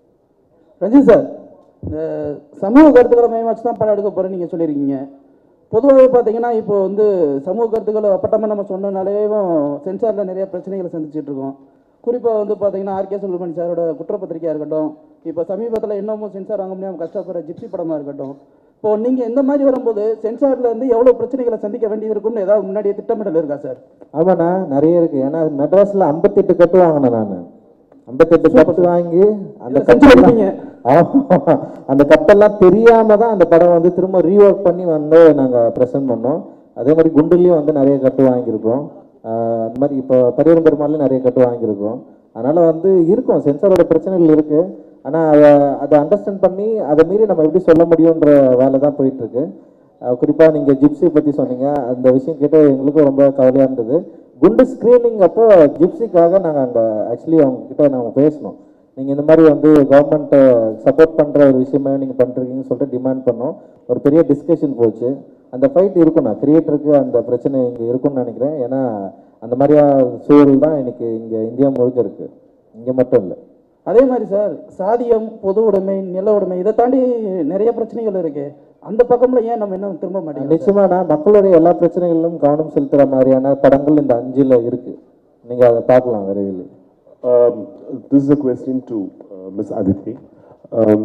ரஞ்சித் சார் இந்த சமூக கருத்துக்களை மையம் வச்சு தான் படம் எடுக்க போகிறேன்னு நீங்கள் சொல்லியிருக்கீங்க பொதுவாகவே பார்த்தீங்கன்னா இப்போ வந்து சமூக கருத்துக்களை அப்பட்டமாக நம்ம சொன்னனாலேயும் சென்சாரில் நிறைய பிரச்சனைகளை சந்திச்சுட்டு இருக்கோம் குறிப்பாக வந்து பார்த்தீங்கன்னா ஆர்கே சுல்மணி சாரோட குற்றப்பத்திரிக்கையாக இருக்கட்டும் இப்போ சமீபத்தில் இன்னமும் சென்சார் வாங்க முடியாமல் கஷ்டப்படுற ஜிப்சி படமாக இருக்கட்டும் இப்போ நீங்கள் இந்த மாதிரி வரும்போது சென்சாரில் இருந்து எவ்வளோ பிரச்சனைகளை சந்திக்க வேண்டியது இருக்கும்னு ஏதாவது முன்னாடியே திட்டமிடல் இருக்கா சார் ஆமாண்ணா நிறைய இருக்கு ஏன்னா மெட்ராஸில் ஐம்பத்தெட்டு கட்டு வாங்கினேன் நான் ஐம்பத்தெட்டு கட்டு வாங்கி அந்த கட்டெல்லாம் ஆமா. அந்த கட்டெல்லாம் தெரியாம தான் அந்த படம் வந்து திரும்ப ரீஒர்க் பண்ணி வந்து நாங்கள் ப்ரெசென்ட் பண்ணோம் அதே மாதிரி குண்டுலேயும் வந்து நிறைய கட்டு வாங்கியிருக்கோம் ஆஹ் அந்த மாதிரி இப்போ பரிவரம் பெருமாள்லையும் நிறைய கட்டு வாங்கியிருக்கோம் அதனால வந்து இருக்கும் சென்சாரோட பிரச்சனைகள் இருக்கு ஆனால் அதை அதை அண்டர்ஸ்டாண்ட் பண்ணி அதை மீறி நம்ம எப்படி சொல்ல முடியுன்ற வேலை தான் போயிட்டு இருக்கு குறிப்பாக நீங்கள் ஜிப்ஸி பற்றி சொன்னீங்க அந்த விஷயம் கேட்டு எங்களுக்கும் ரொம்ப கவலையாக இருந்தது குண்டு ஸ்க்ரீனிங் அப்போ ஜிப்ஸிக்காக நாங்கள் அங்கே ஆக்சுவலி அவங்க கிட்ட நாங்கள் பேசணும் நீங்கள் இந்த மாதிரி வந்து கவர்மெண்ட்டை சப்போர்ட் பண்ணுற ஒரு விஷயமா நீங்கள் பண்ணுறீங்கன்னு சொல்லிட்டு டிமாண்ட் பண்ணோம் ஒரு பெரிய டிஸ்கஷன் போச்சு அந்த ஃபைட் இருக்குண்ணா கிரியேட்டருக்கு அந்த பிரச்சனை இங்கே இருக்கும்னு நினைக்கிறேன் ஏன்னா அந்த மாதிரியான சூழல் தான் இன்னைக்கு இங்கே இந்தியா முழுக்க இருக்குது இங்கே மட்டும் இல்லை அதே மாதிரி சார் சாதியம் பொது உடைமை நில உடைமை இதை தாண்டி நிறைய பிரச்சனைகள் இருக்கு அந்த பக்கம்ல ஏன் நம்ம இன்னும் திரும்ப மாட்டேங்கிறோம் நிச்சயமாண்ணா மக்களுடைய எல்லா பிரச்சனைகளிலும் கவனம் செலுத்துகிற மாதிரியான படங்கள் இந்த அஞ்சில் இருக்கு நீங்கள் அதை பார்க்கலாம் விரைவில் Um, this is a question to uh, Ms. Aditi. Um,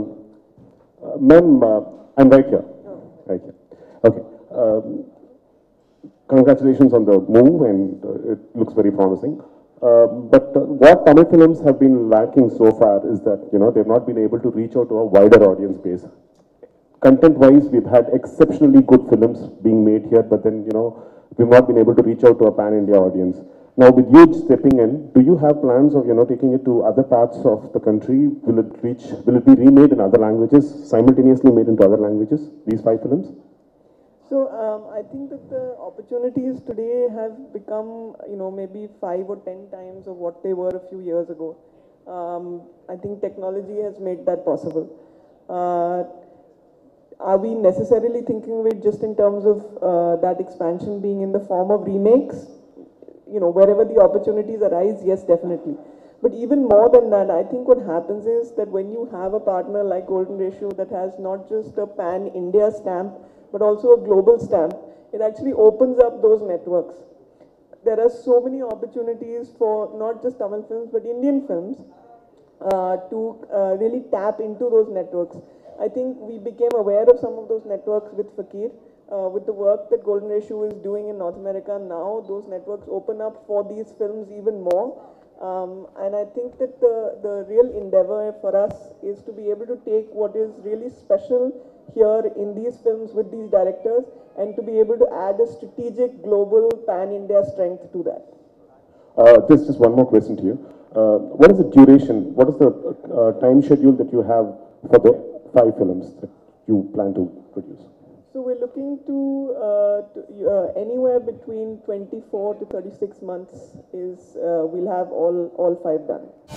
uh, Ma'am, uh, I'm right here. Right here. Okay. Um, congratulations on the move, and uh, it looks very promising. Uh, but uh, what Tamil films have been lacking so far is that you know they've not been able to reach out to a wider audience base. Content-wise, we've had exceptionally good films being made here, but then you know we've not been able to reach out to a pan-India audience. Now, with you stepping in, do you have plans of you know taking it to other parts of the country? Will it reach? Will it be remade in other languages, simultaneously made into other languages? These five films. So um, I think that the opportunities today have become, you know, maybe five or ten times of what they were a few years ago. Um, I think technology has made that possible. Uh, are we necessarily thinking of it just in terms of uh, that expansion being in the form of remakes? You know, wherever the opportunities arise, yes, definitely. But even more than that, I think what happens is that when you have a partner like Golden Ratio that has not just a pan India stamp, but also a global stamp, it actually opens up those networks. There are so many opportunities for not just Tamil films but Indian films uh, to uh, really tap into those networks. I think we became aware of some of those networks with Fakir. Uh, with the work that Golden Ratio is doing in North America now, those networks open up for these films even more. Um, and I think that the, the real endeavor for us is to be able to take what is really special here in these films with these directors and to be able to add a strategic global pan-India strength to that. Uh, just, just one more question to you. Uh, what is the duration, what is the uh, time schedule that you have for the five films that you plan to produce? So we're looking to, uh, to uh, anywhere between 24 to 36 months is uh, we'll have all all five done.